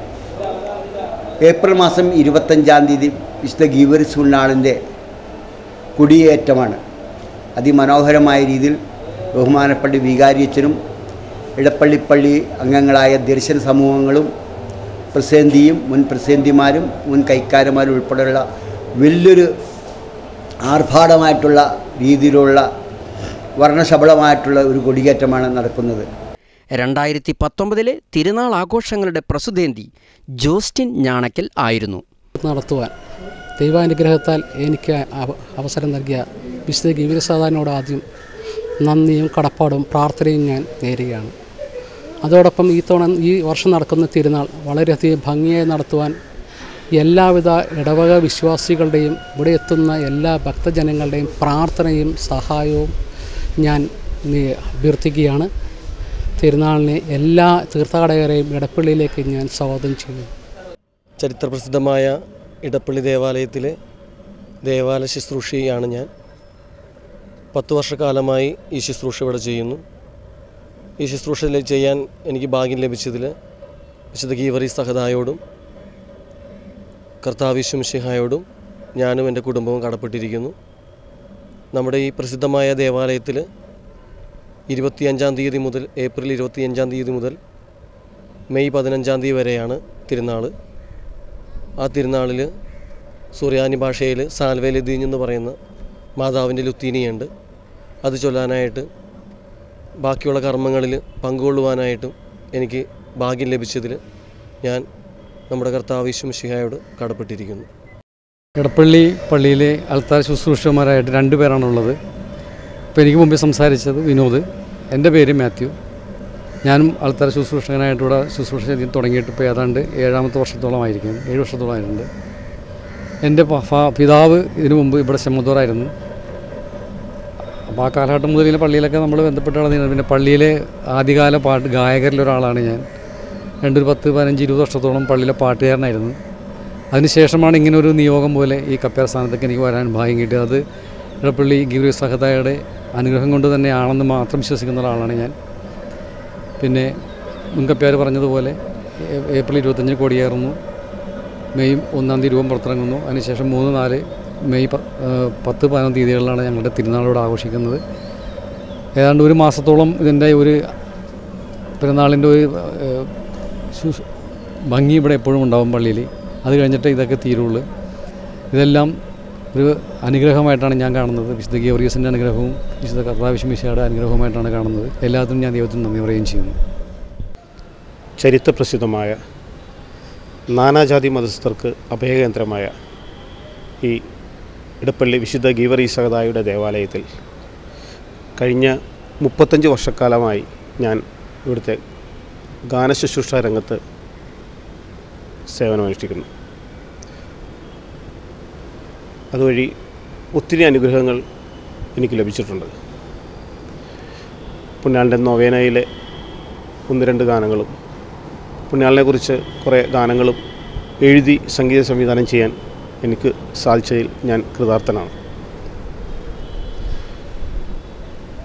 ഏപ്രിൽ മാസം ഇരുപത്തഞ്ചാം തീയതി വിശുദ്ധ ഗീവറിസ് ഉണ്ണാളിൻ്റെ കുടിയേറ്റമാണ് അതിമനോഹരമായ രീതിയിൽ ബഹുമാനപ്പെട്ട വികാരിയച്ഛനും ഇടപ്പള്ളിപ്പള്ളി അംഗങ്ങളായ ദർശന സമൂഹങ്ങളും പ്രസിഡന്തിയും മുൻ പ്രസിഡന്തിമാരും മുൻ കൈക്കാരന്മാരും ഉൾപ്പെടെയുള്ള വലിയൊരു ആർഭാടമായിട്ടുള്ള രീതിയിലുള്ള വർണ്ണശബളമായിട്ടുള്ള ഒരു കൊടിയേറ്റമാണ് നടക്കുന്നത് രണ്ടായിരത്തി പത്തൊമ്പതിലെ തിരുനാൾ ആഘോഷങ്ങളുടെ പ്രസുതേന്തി ജോസ്റ്റിൻ ഞാണക്കൽ ആയിരുന്നു നടത്തുവാൻ ദൈവാനുഗ്രഹത്താൽ എനിക്ക് അവ- അവസരം നൽകിയ വിശുദ്ധ ഗിരിസാദാനോട് ആദ്യം നന്ദിയും കടപ്പാടും പ്രാർത്ഥനയും ഞാൻ നേരുകയാണ് അതോടൊപ്പം ഈ തവണ ഈ വർഷം നടക്കുന്ന തിരുനാൾ വളരെയധികം ഭംഗിയായി നടത്തുവാൻ എല്ലാവിധ ഇടവക വിശ്വാസികളുടെയും ഇവിടെ എത്തുന്ന എല്ലാ ഭക്തജനങ്ങളുടെയും പ്രാർത്ഥനയും സഹായവും ഞാൻ നി- അഭ്യർത്ഥിക്കുകയാണ് തിരുനാളിനെ എല്ലാ തീർത്ഥാടകരെയും ഇടപ്പള്ളിയിലേക്ക് ഞാൻ സ്വാഗതം ചെയ്യുന്നു ചരിത്രപ്രസിദ്ധമായ ഇടപ്പള്ളി ദേവാലയത്തിലെ ദേവാലയ ശുശ്രൂഷയാണ് ഞാൻ പത്ത് വർഷക്കാലമായി ഈ ശുശ്രൂഷ ഇവിടെ ചെയ്യുന്നു ഈ ശുശ്രൂഷ ല- ചെയ്യാൻ എനിക്ക് ഭാഗ്യം ലഭിച്ചതിൽ വിശുദ്ധ ഗീവറി സഹതായോടും കർത്താവിശ്വമിഷിഹായോടും ഞാനും എൻ്റെ കുടുംബവും കടപ്പെട്ടിരിക്കുന്നു നമ്മുടെ ഈ പ്രസിദ്ധമായ ദേവാലയത്തിൽ ഇരുപത്തിയഞ്ചാം തീയതി മുതൽ ഏപ്രിൽ ഇരുപത്തിയഞ്ചാം തീയതി മുതൽ മെയ് പതിനഞ്ചാം തീയതി വരെയാണ് തിരുനാൾ ആ തിരുനാളിൽ സുറിയാനി ഭാഷയിൽ സാൽവേലദീൻ എന്ന് പറയുന്ന മാതാവിൻ്റെ ലുത്തീനിയുണ്ട് അത് ചൊല്ലാനായിട്ട് ബാക്കിയുള്ള കർമ്മങ്ങളിൽ പങ്കുകൊള്ളുവാനായിട്ടും എനിക്ക് ഭാഗ്യം ലഭിച്ചതിൽ ഞാൻ നമ്മുടെ കർത്താവ് ശിഹായോട് കടപ്പെട്ടിരിക്കുന്നു എടപ്പള്ളി പള്ളിയിലെ അൾത്താർ ശുശ്രൂഷകന്മാരായിട്ട് രണ്ട് പേരാണുള്ളത് ഇപ്പോൾ എനിക്ക് മുമ്പേ സംസാരിച്ചത് വിനോദ് എൻ്റെ പേര് മാത്യു ഞാനും അൾത്താർ ശുശ്രൂഷകനായിട്ട് ഇവിടെ ശുശ്രൂഷ ചെയ്ത് തുടങ്ങിയിട്ട് ഇപ്പോൾ ഏതാണ്ട് ഏഴാമത്തെ വർഷത്തോളമായിരിക്കും ഏഴ് വർഷത്തോളമായിട്ടുണ്ട് എൻ്റെ പ- ഫാ- പിതാവ് ഇതിനു മുമ്പ് ഇവിടെ ചെമ്മന്തൂറായിരുന്നു അപ്പോൾ ആ കാലഘട്ടം മുതൽ ഇങ്ങനെ പള്ളിയിലൊക്കെ നമ്മൾ ബന്ധപ്പെട്ട് നടന്നിരുന്നത് പിന്നെ പള്ളിയിലെ ആദ്യകാല പാട്ട് ഗായകരിലൊരാളാണ് ഞാൻ രണ്ടൊരു പത്ത് പതിനഞ്ച് ഇരുപത് വർഷത്തോളം പള്ളിയിലെ പാട്ടുകാരനായിരുന്നു അതിനുശേഷമാണ് ഇങ്ങനെ ഒരു നിയോഗം പോലെ ഈ കപ്പേർ സ്ഥാനത്തേക്ക് എനിക്ക് വരാൻ ഭാഗ്യം കിട്ടിയത് അത് ഇടപ്പള്ളി ഗിരി സഹതായുടെ അനുഗ്രഹം കൊണ്ട് തന്നെയാണെന്ന് മാത്രം വിശ്വസിക്കുന്ന ഒരാളാണ് ഞാൻ പിന്നെ മുൻകപ്പ്യാർ പറഞ്ഞതുപോലെ ഏ- ഏപ്രിൽ ഇരുപത്തഞ്ചിന് കൊടിയേറുന്നു മെയ് ഒന്നാം തീയതി രൂപം പുറത്തിറങ്ങുന്നു അതിനുശേഷം മൂന്ന് നാല് മെയ് പ- ഏഹ് പത്ത് പതിനൊന്ന് തീയതികളിലാണ് ഞങ്ങളുടെ തിരുനാളോട് ആഘോഷിക്കുന്നത് ഏതാണ്ട് ഒരു മാസത്തോളം ഇതിൻ്റെ ഒരു പെരുന്നാളിൻ്റെ ഒരു ഏഹ്, ശുശ്- ഭംഗി ഇവിടെ എപ്പോഴും ഉണ്ടാവും പള്ളിയിൽ അത് കഴിഞ്ഞിട്ട് ഇതൊക്കെ തീരുള്ളൂ ഇതെല്ലാം ഒരു അനുഗ്രഹമായിട്ടാണ് ഞാൻ കാണുന്നത് വിശുദ്ധ ഗിയോറിയസിൻ്റെ അനുഗ്രഹവും വിശുദ്ധ കർത്താവിശ്മിശയുടെ അനുഗ്രഹവുമായിട്ടാണ് കാണുന്നത് എല്ലാത്തിനും ഞാൻ ദൈവത്തിന് നന്ദി പറയുകയും ചെയ്യുന്നു ചരിത്രപ്രസിദ്ധമായ നാനാജാതി മതസ്ഥർക്ക് അഭയകേന്ദ്രമായ ഈ ഇടപ്പള്ളി വിശുദ്ധ ഗീവറി സഹതായുടെ ദേവാലയത്തിൽ കഴിഞ്ഞ മുപ്പത്തഞ്ച് വർഷക്കാലമായി ഞാൻ ഇവിടുത്തെ ഗാനശുശ്രൂഷ രംഗത്ത് സേവനമനുഷ്ഠിക്കുന്നു അതുവഴി ഒത്തിരി അനുഗ്രഹങ്ങൾ എനിക്ക് ലഭിച്ചിട്ടുണ്ട് പുണ്യാളിൻ്റെ നൊവേനയിലെ ഒന്ന് രണ്ട് ഗാനങ്ങളും പുണ്യാളിനെക്കുറിച്ച് കുറേ ഗാനങ്ങളും എഴുതി സംഗീത സംവിധാനം ചെയ്യാൻ എനിക്ക് സാധിച്ചതിൽ ഞാൻ കൃതാർത്ഥനാണ്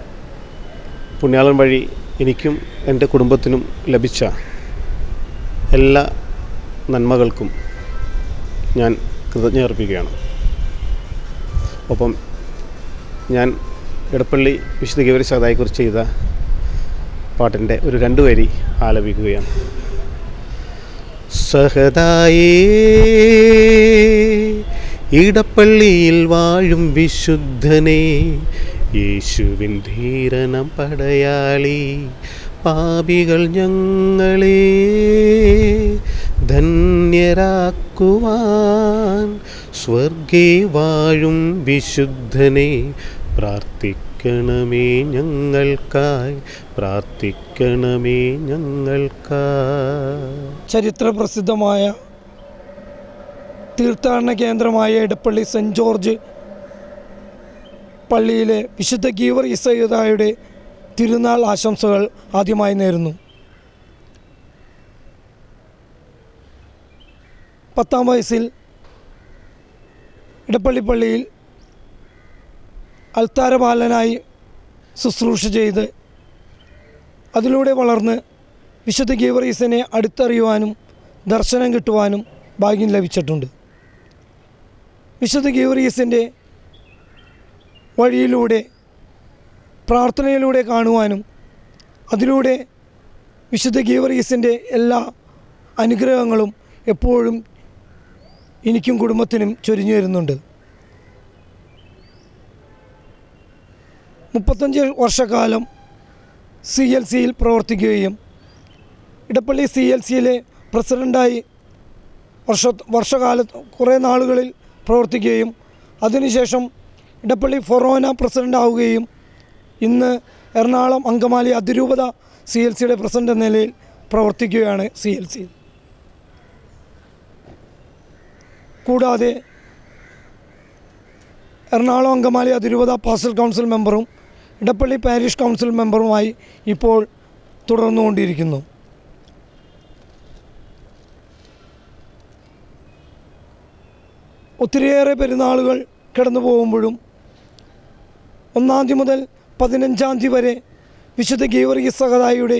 പുണ്യാളൻ വഴി എനിക്കും എൻ്റെ കുടുംബത്തിനും ലഭിച്ച എല്ലാ നന്മകൾക്കും ഞാൻ കൃതജ്ഞ അർപ്പിക്കുകയാണ് ഒപ്പം ഞാൻ എടപ്പള്ളി വിശുദ്ധ ഗൗരി സദായെക്കുറിച്ച് ചെയ്ത പാട്ടിൻ്റെ ഒരു രണ്ട് വരി ആലപിക്കുകയാണ് സഹതായേ ഇടപ്പള്ളിയിൽ വാഴും വിശുദ്ധനെ യേശുവിൻ ധീരനം പടയാളി പാപികൾ ഞങ്ങളെ ധന്യരാക്കുവാൻ സ്വർഗേ വാഴും വിശുദ്ധനെ പ്രാർത്ഥിക്കണമേ ഞങ്ങൾക്കായി പ്രാർത്ഥിക്കണമേ ഞങ്ങൾക്കായി ചരിത്ര പ്രസിദ്ധമായ തീർത്ഥാടന കേന്ദ്രമായ ഇടപ്പള്ളി സെൻറ്റ് ജോർജ് പള്ളിയിലെ വിശുദ്ധ ഗീവർ ഇസയുദായുടെ തിരുനാൾ ആശംസകൾ ആദ്യമായി നേരുന്നു പത്താം വയസ്സിൽ ഇടപ്പള്ളി പള്ളിയിൽ അൽത്താരപാലനായി ശുശ്രൂഷ ചെയ്ത് അതിലൂടെ വളർന്ന് വിശുദ്ധ ഗീവറീസിനെ അടുത്തറിയുവാനും ദർശനം കിട്ടുവാനും ഭാഗ്യം ലഭിച്ചിട്ടുണ്ട് വിശുദ്ധ ഗീവറീസിൻ്റെ വഴിയിലൂടെ പ്രാർത്ഥനയിലൂടെ കാണുവാനും അതിലൂടെ വിശുദ്ധ ഗീവറീസിൻ്റെ എല്ലാ അനുഗ്രഹങ്ങളും എപ്പോഴും എനിക്കും കുടുംബത്തിനും ചൊരിഞ്ഞു വരുന്നുണ്ട് മുപ്പത്തഞ്ച് വർഷക്കാലം സി എൽ സിയിൽ പ്രവർത്തിക്കുകയും ഇടപ്പള്ളി സി എൽ സിയിലെ പ്രസിഡൻ്റായി വർഷ വർഷകാലത്ത് കുറേ നാളുകളിൽ പ്രവർത്തിക്കുകയും അതിനുശേഷം ഇടപ്പള്ളി ഫൊറോന പ്രസിഡൻ്റ് ആവുകയും ഇന്ന് എറണാകുളം അങ്കമാലി അതിരൂപത സി എൽ സിയുടെ പ്രസിഡൻ്റ് എന്ന നിലയിൽ പ്രവർത്തിക്കുകയാണ് സി എൽ സി കൂടാതെ എറണാകുളം അങ്കമാലി അതിരൂപത പാസ്റ്റൽ കൗൺസിൽ മെമ്പറും ഇടപ്പള്ളി പാരിഷ് കൗൺസിൽ മെമ്പറുമായി ഇപ്പോൾ തുടർന്നുകൊണ്ടിരിക്കുന്നു ഒത്തിരിയേറെ പെരുന്നാളുകൾ കടന്നു പോകുമ്പോഴും ഒന്നാം തീയതി മുതൽ പതിനഞ്ചാം തീയതി വരെ വിശുദ്ധ ഗീവർഗീസ് സഹതായിയുടെ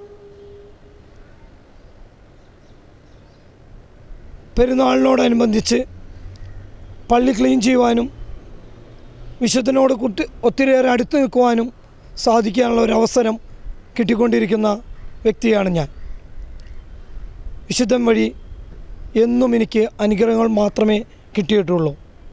പെരുന്നാളിനോടനുബന്ധിച്ച് പള്ളി ക്ലീൻ ചെയ്യുവാനും വിശുദ്ധനോട് കുട്ടി ഒത്തിരിയേറെ അടുത്ത് നിൽക്കുവാനും സാധിക്കാനുള്ള ഒരു അവസരം കിട്ടിക്കൊണ്ടിരിക്കുന്ന വ്യക്തിയാണ് ഞാൻ വിശുദ്ധൻ വഴി എന്നും എനിക്ക് അനുഗ്രഹങ്ങൾ മാത്രമേ കിട്ടിയിട്ടുള്ളൂ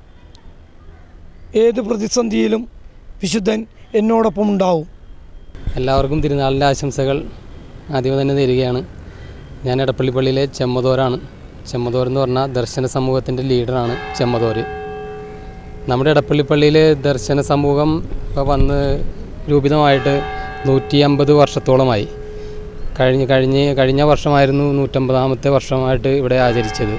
ഏത് പ്രതിസന്ധിയിലും വിശുദ്ധൻ എന്നോടൊപ്പം ഉണ്ടാവും എല്ലാവർക്കും തിരുനാളിൻ്റെ ആശംസകൾ ആദ്യമേ തന്നെ നേരുകയാണ് ഞാൻ എടപ്പള്ളി പള്ളിയിലെ ചെമ്മതോരാണ് ചെമ്മതോർ എന്ന് പറഞ്ഞാൽ ദർശന സമൂഹത്തിൻ്റെ ലീഡറാണ് ചെമ്മതോർ നമ്മുടെ എടപ്പള്ളി പള്ളിയിലെ ദർശന സമൂഹം ഇപ്പോൾ വന്ന് രൂപിതമായിട്ട് നൂറ്റി അമ്പത് വർഷത്തോളമായി കഴിഞ്ഞ് കഴിഞ്ഞ് കഴിഞ്ഞ വർഷമായിരുന്നു നൂറ്റമ്പതാമത്തെ വർഷമായിട്ട് ഇവിടെ ആചരിച്ചത്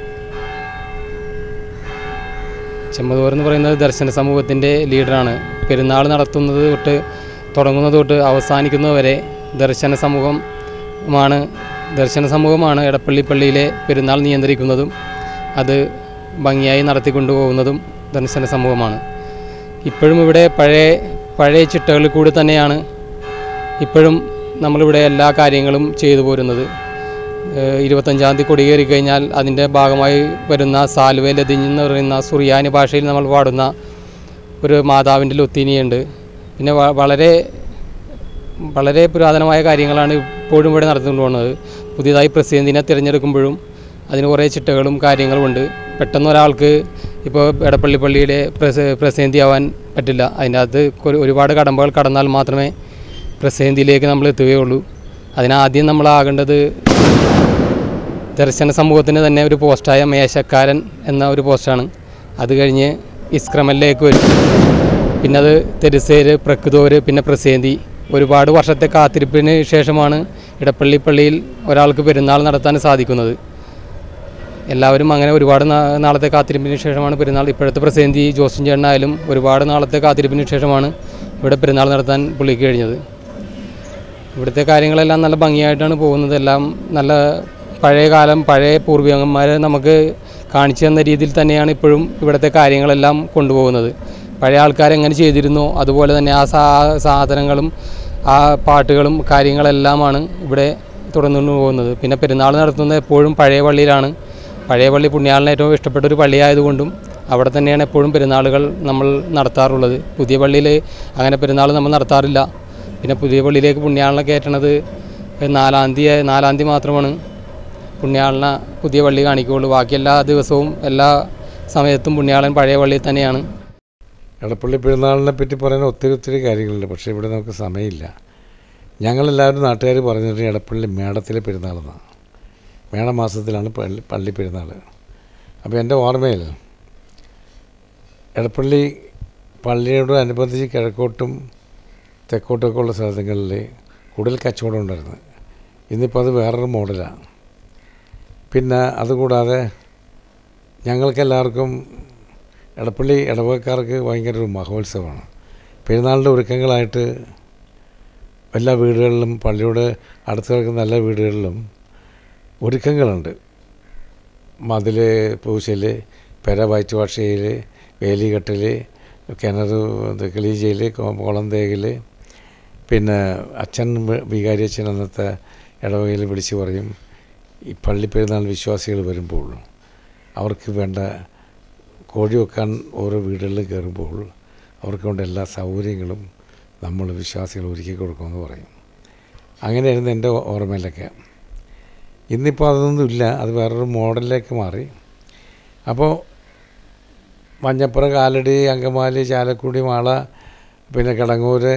ചെമ്മതോർ എന്ന് പറയുന്നത് ദർശന സമൂഹത്തിൻ്റെ ലീഡറാണ് പെരുന്നാൾ നടത്തുന്നത് തൊട്ട് തുടങ്ങുന്നത് തൊട്ട് അവസാനിക്കുന്നത് വരെ ദർശന സമൂഹമാണ് ദർശന സമൂഹമാണ് എടപ്പള്ളി പള്ളിയിലെ പെരുന്നാൾ നിയന്ത്രിക്കുന്നതും അത് ഭംഗിയായി നടത്തിക്കൊണ്ടുപോകുന്നതും ദർശന സമൂഹമാണ് ഇപ്പോഴും ഇവിടെ പഴയ പഴയ ചിട്ടകളിൽ കൂടി തന്നെയാണ് ഇപ്പോഴും നമ്മളിവിടെ എല്ലാ കാര്യങ്ങളും ചെയ്തു പോരുന്നത് ഏഹ് ഇരുപത്തഞ്ചാം തീയതി കൊടിയേറി കഴിഞ്ഞാൽ അതിൻ്റെ ഭാഗമായി വരുന്ന സാൽവേ ലതിഞ്ഞ് എന്ന് പറയുന്ന സുറിയാനി ഭാഷയിൽ നമ്മൾ പാടുന്ന ഒരു മാതാവിൻ്റെ ലൊത്തീനിയുണ്ട് പിന്നെ വ- വളരെ വളരെ പുരാതനമായ കാര്യങ്ങളാണ് ഇപ്പോഴും ഇവിടെ നടത്തിക്കൊണ്ട് പോകുന്നത് പുതിയതായി പ്രസിഡന്റിനെ തിരഞ്ഞെടുക്കുമ്പോഴും അതിന് കുറേ ചിട്ടകളും കാര്യങ്ങളും ഉണ്ട് പെട്ടെന്ന് ഒരാൾക്ക് ഇപ്പോൾ എടപ്പള്ളി പള്ളിയുടെ പ്രസ പ്രസിഡന്റി ആവാൻ പറ്റില്ല അതിൻ്റെ അകത്ത് ഒരു- ഒരുപാട് കടമ്പകൾ കടന്നാൽ മാത്രമേ പ്രസിഡന്റിയിലേക്ക് നമ്മൾ എത്തുകയുള്ളൂ അതിനാദ്യം നമ്മളാകേണ്ടത് ദർശന സമൂഹത്തിന് തന്നെ ഒരു പോസ്റ്റായ മേശക്കാരൻ എന്ന ഒരു പോസ്റ്റാണ് അത് കഴിഞ്ഞ് ഇസ്ക്രമലിലേക്ക് വരും പിന്നെ അത് തെരുസേര് പ്രക്കുതോര് പിന്നെ പ്രസേന്തി ഒരുപാട് വർഷത്തെ കാത്തിരിപ്പിന് ശേഷമാണ് ഇടപ്പള്ളി പള്ളിയിൽ ഒരാൾക്ക് പെരുന്നാൾ നടത്താൻ സാധിക്കുന്നത് എല്ലാവരും അങ്ങനെ ഒരുപാട് നാ- നാളത്തെ കാത്തിരിപ്പിന് ശേഷമാണ് പെരുന്നാൾ ഇപ്പോഴത്തെ പ്രസേന്തി ജോസിൻ ചേട്ടനായാലും ഒരുപാട് നാളത്തെ കാത്തിരിപ്പിന് ശേഷമാണ് ഇവിടെ പെരുന്നാൾ നടത്താൻ പുള്ളിക്ക് കഴിഞ്ഞത് ഇവിടുത്തെ കാര്യങ്ങളെല്ലാം നല്ല ഭംഗിയായിട്ടാണ് പോകുന്നത് എല്ലാം നല്ല പഴയ കാലം പഴയ പൂർവികന്മാരെ നമുക്ക് കാണിച്ചു തന്ന രീതിയിൽ തന്നെയാണ് ഇപ്പോഴും ഇവിടുത്തെ കാര്യങ്ങളെല്ലാം കൊണ്ടുപോകുന്നത് പഴയ ആൾക്കാർ എങ്ങനെ ചെയ്തിരുന്നോ അതുപോലെ തന്നെ ആ സാ സാധനങ്ങളും ആ പാട്ടുകളും കാര്യങ്ങളെല്ലാമാണ് ഇവിടെ തുടർന്നുകൊണ്ട് പോകുന്നത് പിന്നെ പെരുന്നാൾ നടത്തുന്നത് എപ്പോഴും പഴയ പള്ളിയിലാണ് പഴയ പള്ളി പുണ്യാളിന് ഏറ്റവും ഇഷ്ടപ്പെട്ട ഒരു പള്ളിയായതുകൊണ്ടും അവിടെ തന്നെയാണ് എപ്പോഴും പെരുന്നാളുകൾ നമ്മൾ നടത്താറുള്ളത് പുതിയ പള്ളിയിൽ അങ്ങനെ പെരുന്നാൾ നമ്മൾ നടത്താറില്ല പിന്നെ പുതിയ പള്ളിയിലേക്ക് പുണ്യാളിനെ കയറ്റണത് നാലാം തീയതി നാലാം തീയതി മാത്രമാണ് പുണ്യാളിനെ പുതിയ പള്ളി കാണിക്കുകയുള്ളൂ ബാക്കി എല്ലാ ദിവസവും എല്ലാ സമയത്തും പുണ്യാളൻ പഴയ പള്ളിയിൽ തന്നെയാണ് എടപ്പള്ളി പെരുന്നാളിനെ പറ്റി പറയാൻ ഒത്തിരി ഒത്തിരി കാര്യങ്ങളുണ്ട് പക്ഷേ ഇവിടെ നമുക്ക് സമയമില്ല ഞങ്ങളെല്ലാവരും നാട്ടുകാർ പറഞ്ഞിട്ട് എടപ്പള്ളി മേടത്തിലെ പെരുന്നാളെന്നാണ് മേടമാസത്തിലാണ് പള്ളി പള്ളി പെരുന്നാൾ അപ്പോൾ എൻ്റെ ഓർമ്മയിൽ എടപ്പള്ളി പള്ളിയോട് അനുബന്ധിച്ച് കിഴക്കോട്ടും തെക്കോട്ടൊക്കെ ഉള്ള സ്ഥലങ്ങളിൽ കൂടുതൽ കച്ചവടം ഉണ്ടായിരുന്നു ഇന്നിപ്പോൾ അത് വേറൊരു മോഡലാണ് പിന്നെ അതുകൂടാതെ ഞങ്ങൾക്കെല്ലാവർക്കും എടപ്പള്ളി ഇടവകക്കാർക്ക് ഭയങ്കര ഒരു മഹോത്സവമാണ് പെരുന്നാളിൻ്റെ ഒരുക്കങ്ങളായിട്ട് എല്ലാ വീടുകളിലും പള്ളിയോട് അടുത്ത് കിടക്കുന്ന എല്ലാ വീടുകളിലും ഒരുക്കങ്ങളുണ്ട് മതിൽ പൂശൽ പെര വയറ്റ് വാഷ് ചെയ്യൽ വേലി കെട്ടൽ കിണർ ഇത് കിളി ചെയ്യൽ കുളം തേകൽ പിന്നെ അച്ഛൻ വി- വികാരി അച്ഛൻ അന്നത്തെ ഇടവകയിൽ വിളിച്ച് പറയും ഈ പള്ളി പെരുന്നാൾ വിശ്വാസികൾ വരുമ്പോൾ അവർക്ക് വേണ്ട കോഴി വെക്കാൻ ഓരോ വീടുകളിൽ കയറുമ്പോൾ അവർക്ക് വേണ്ട എല്ലാ സൗകര്യങ്ങളും നമ്മൾ വിശ്വാസികൾ ഒരുക്കി കൊടുക്കുമെന്ന് പറയും അങ്ങനെയായിരുന്നു എൻ്റെ ഓർമ്മയിലൊക്കെ ഇന്നിപ്പോൾ അതൊന്നും ഇല്ല അത് വേറൊരു മോഡലിലേക്ക് മാറി അപ്പോൾ മഞ്ഞപ്പുറ കാലടി അങ്കമാലി ചാലക്കുടി മാള പിന്നെ കിടങ്ങൂര്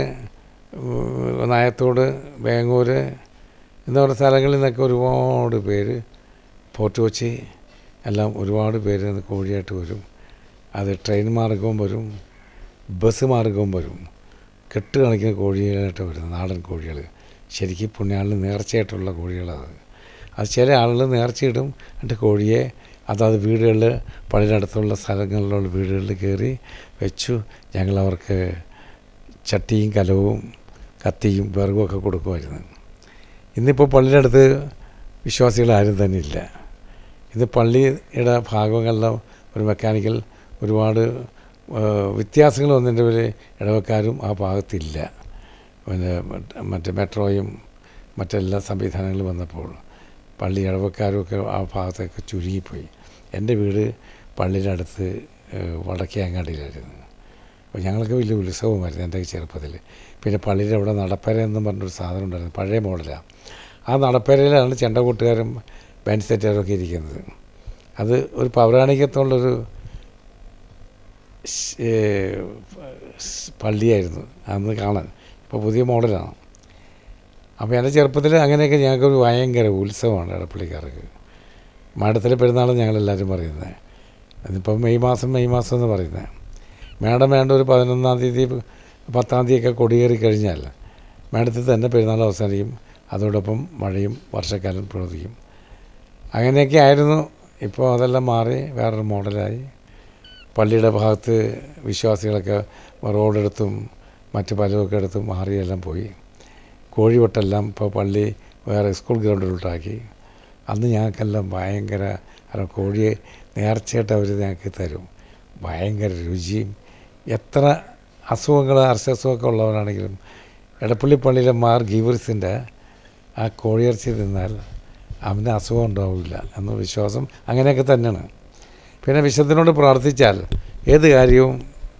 ഉം, നായത്തോട് വേങ്ങൂര് എന്ന പറയുന്ന സ്ഥലങ്ങളിൽ നിന്നൊക്കെ ഒരുപാട് പേര് ഫോർട്ട് കൊച്ചി എല്ലാം ഒരുപാട് പേര് ഇന്ന് കോഴിയായിട്ട് വരും അത് ട്രെയിൻ മാർഗവും വരും ബസ് മാർഗവും വരും കെട്ട് കണക്കിന് കോഴികളായിട്ട് വരുന്നത് നാടൻ കോഴികൾ ശരിക്കും പുണ്യാളിന് നേർച്ചയായിട്ടുള്ള കോഴികളത് അത് ചില ആളുകൾ നേർച്ചയിടും എന്നിട്ട് കോഴിയെ അതാത് വീടുകളിൽ പള്ളിയുടെ അടുത്തുള്ള സ്ഥലങ്ങളിലുള്ള വീടുകളിൽ കയറി വെച്ചു ഞങ്ങളവർക്ക് ചട്ടിയും കലവും കത്തിയും വിറകും ഒക്കെ കൊടുക്കുമായിരുന്നു ഇന്നിപ്പോൾ പള്ളിയുടെ അടുത്ത് വിശ്വാസികൾ ആരും തന്നെ ഇല്ല ഇത് പള്ളിയുടെ ഭാഗങ്ങളെല്ലാം ഒരു മെക്കാനിക്കൽ ഒരുപാട് വ്യത്യാസങ്ങൾ വന്നതിൻ്റെ പേര് ഇടവക്കാരും ആ ഭാഗത്തില്ല പിന്നെ മറ്റ് മറ്റ് മെട്രോയും മറ്റെല്ലാ സംവിധാനങ്ങളും വന്നപ്പോൾ പള്ളി ഇടവക്കാരും ഒക്കെ ആ ഭാഗത്തൊക്കെ ചുരുങ്ങിപ്പോയി എൻ്റെ വീട് പള്ളിയുടെ അടുത്ത് ഏഹ്, വടക്കേ അങ്ങാടിയിലായിരുന്നു അപ്പോൾ ഞങ്ങൾക്ക് വലിയ ഉത്സവമായിരുന്നു എൻ്റെ ചെറുപ്പത്തിൽ പിന്നെ പള്ളിയുടെ അവിടെ നടപ്പര എന്നും പറഞ്ഞൊരു സാധനം ഉണ്ടായിരുന്നു പഴയ മോഡലാണ് ആ നടപ്പരയിലാണ് ചെണ്ടകൂട്ടുകാരും ബാൻഡ് സെറ്റുകാരൊക്കെ ഇരിക്കുന്നത് അത് ഒരു പൗരാണികത്തുള്ളൊരു സ്- ഏഹ് സ് പള്ളിയായിരുന്നു അന്ന് കാണാൻ ഇപ്പോൾ പുതിയ മോഡലാണ് അപ്പോൾ എൻ്റെ ചെറുപ്പത്തിൽ അങ്ങനെയൊക്കെ ഞങ്ങൾക്കൊരു ഭയങ്കര ഉത്സവമാണ് ഇടപ്പള്ളിക്കാർക്ക് മാഡത്തിലെ പെരുന്നാൾ ഞങ്ങളെല്ലാവരും പറയുന്നത് അതിപ്പോൾ മെയ് മാസം മെയ് മാസം എന്ന് പറയുന്നത് മേടം വേണ്ട ഒരു പതിനൊന്നാം തീയതി പത്താം തീയതിയൊക്കെ കൊടിയേറി കഴിഞ്ഞാൽ മേടത്തിൽ തന്നെ പെരുന്നാൾ അവസാനിക്കും അതോടൊപ്പം മഴയും വർഷക്കാലം പ്രവർത്തിക്കും അങ്ങനെയൊക്കെ ആയിരുന്നു ഇപ്പോൾ അതെല്ലാം മാറി വേറൊരു മോഡലായി പള്ളിയുടെ ഭാഗത്ത് വിശ്വാസികളൊക്കെ റോഡെടുത്തും മറ്റ് പലതൊക്കെ എടുത്തും മാറിയെല്ലാം പോയി കോഴിവട്ടെല്ലാം ഇപ്പോൾ പള്ളി വേറെ സ്കൂൾ ഗ്രൗണ്ടിലോട്ടാക്കി അന്ന് ഞങ്ങൾക്കെല്ലാം ഭയങ്കര കാരണം കോഴിയെ നേർച്ചയായിട്ട് അവർ ഞങ്ങൾക്ക് തരും ഭയങ്കര രുചിയും എത്ര അസുഖങ്ങൾ അർശസുഖമൊക്കെ ഉള്ളവരാണെങ്കിലും എടപ്പള്ളി പള്ളിയിലെ മാർ ഗീവറിസിൻ്റെ ആ കോഴിയിറച്ചി തിന്നാൽ അവന് അസുഖം ഉണ്ടാവില്ല എന്ന വിശ്വാസം അങ്ങനെയൊക്കെ തന്നെയാണ് പിന്നെ വിശുദ്ധനോട് പ്രാർത്ഥിച്ചാൽ ഏത് കാര്യവും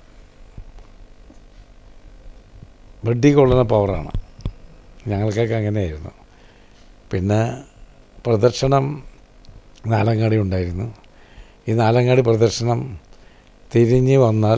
വെഡ്ഡി കൊള്ളുന്ന പവറാണ് ഞങ്ങൾക്കൊക്കെ അങ്ങനെയായിരുന്നു പിന്നെ പ്രദക്ഷിണം നാലങ്ങാടി ഉണ്ടായിരുന്നു ഈ നാലങ്ങാടി പ്രദക്ഷിണം തിരിഞ്ഞ് വന്നാൽ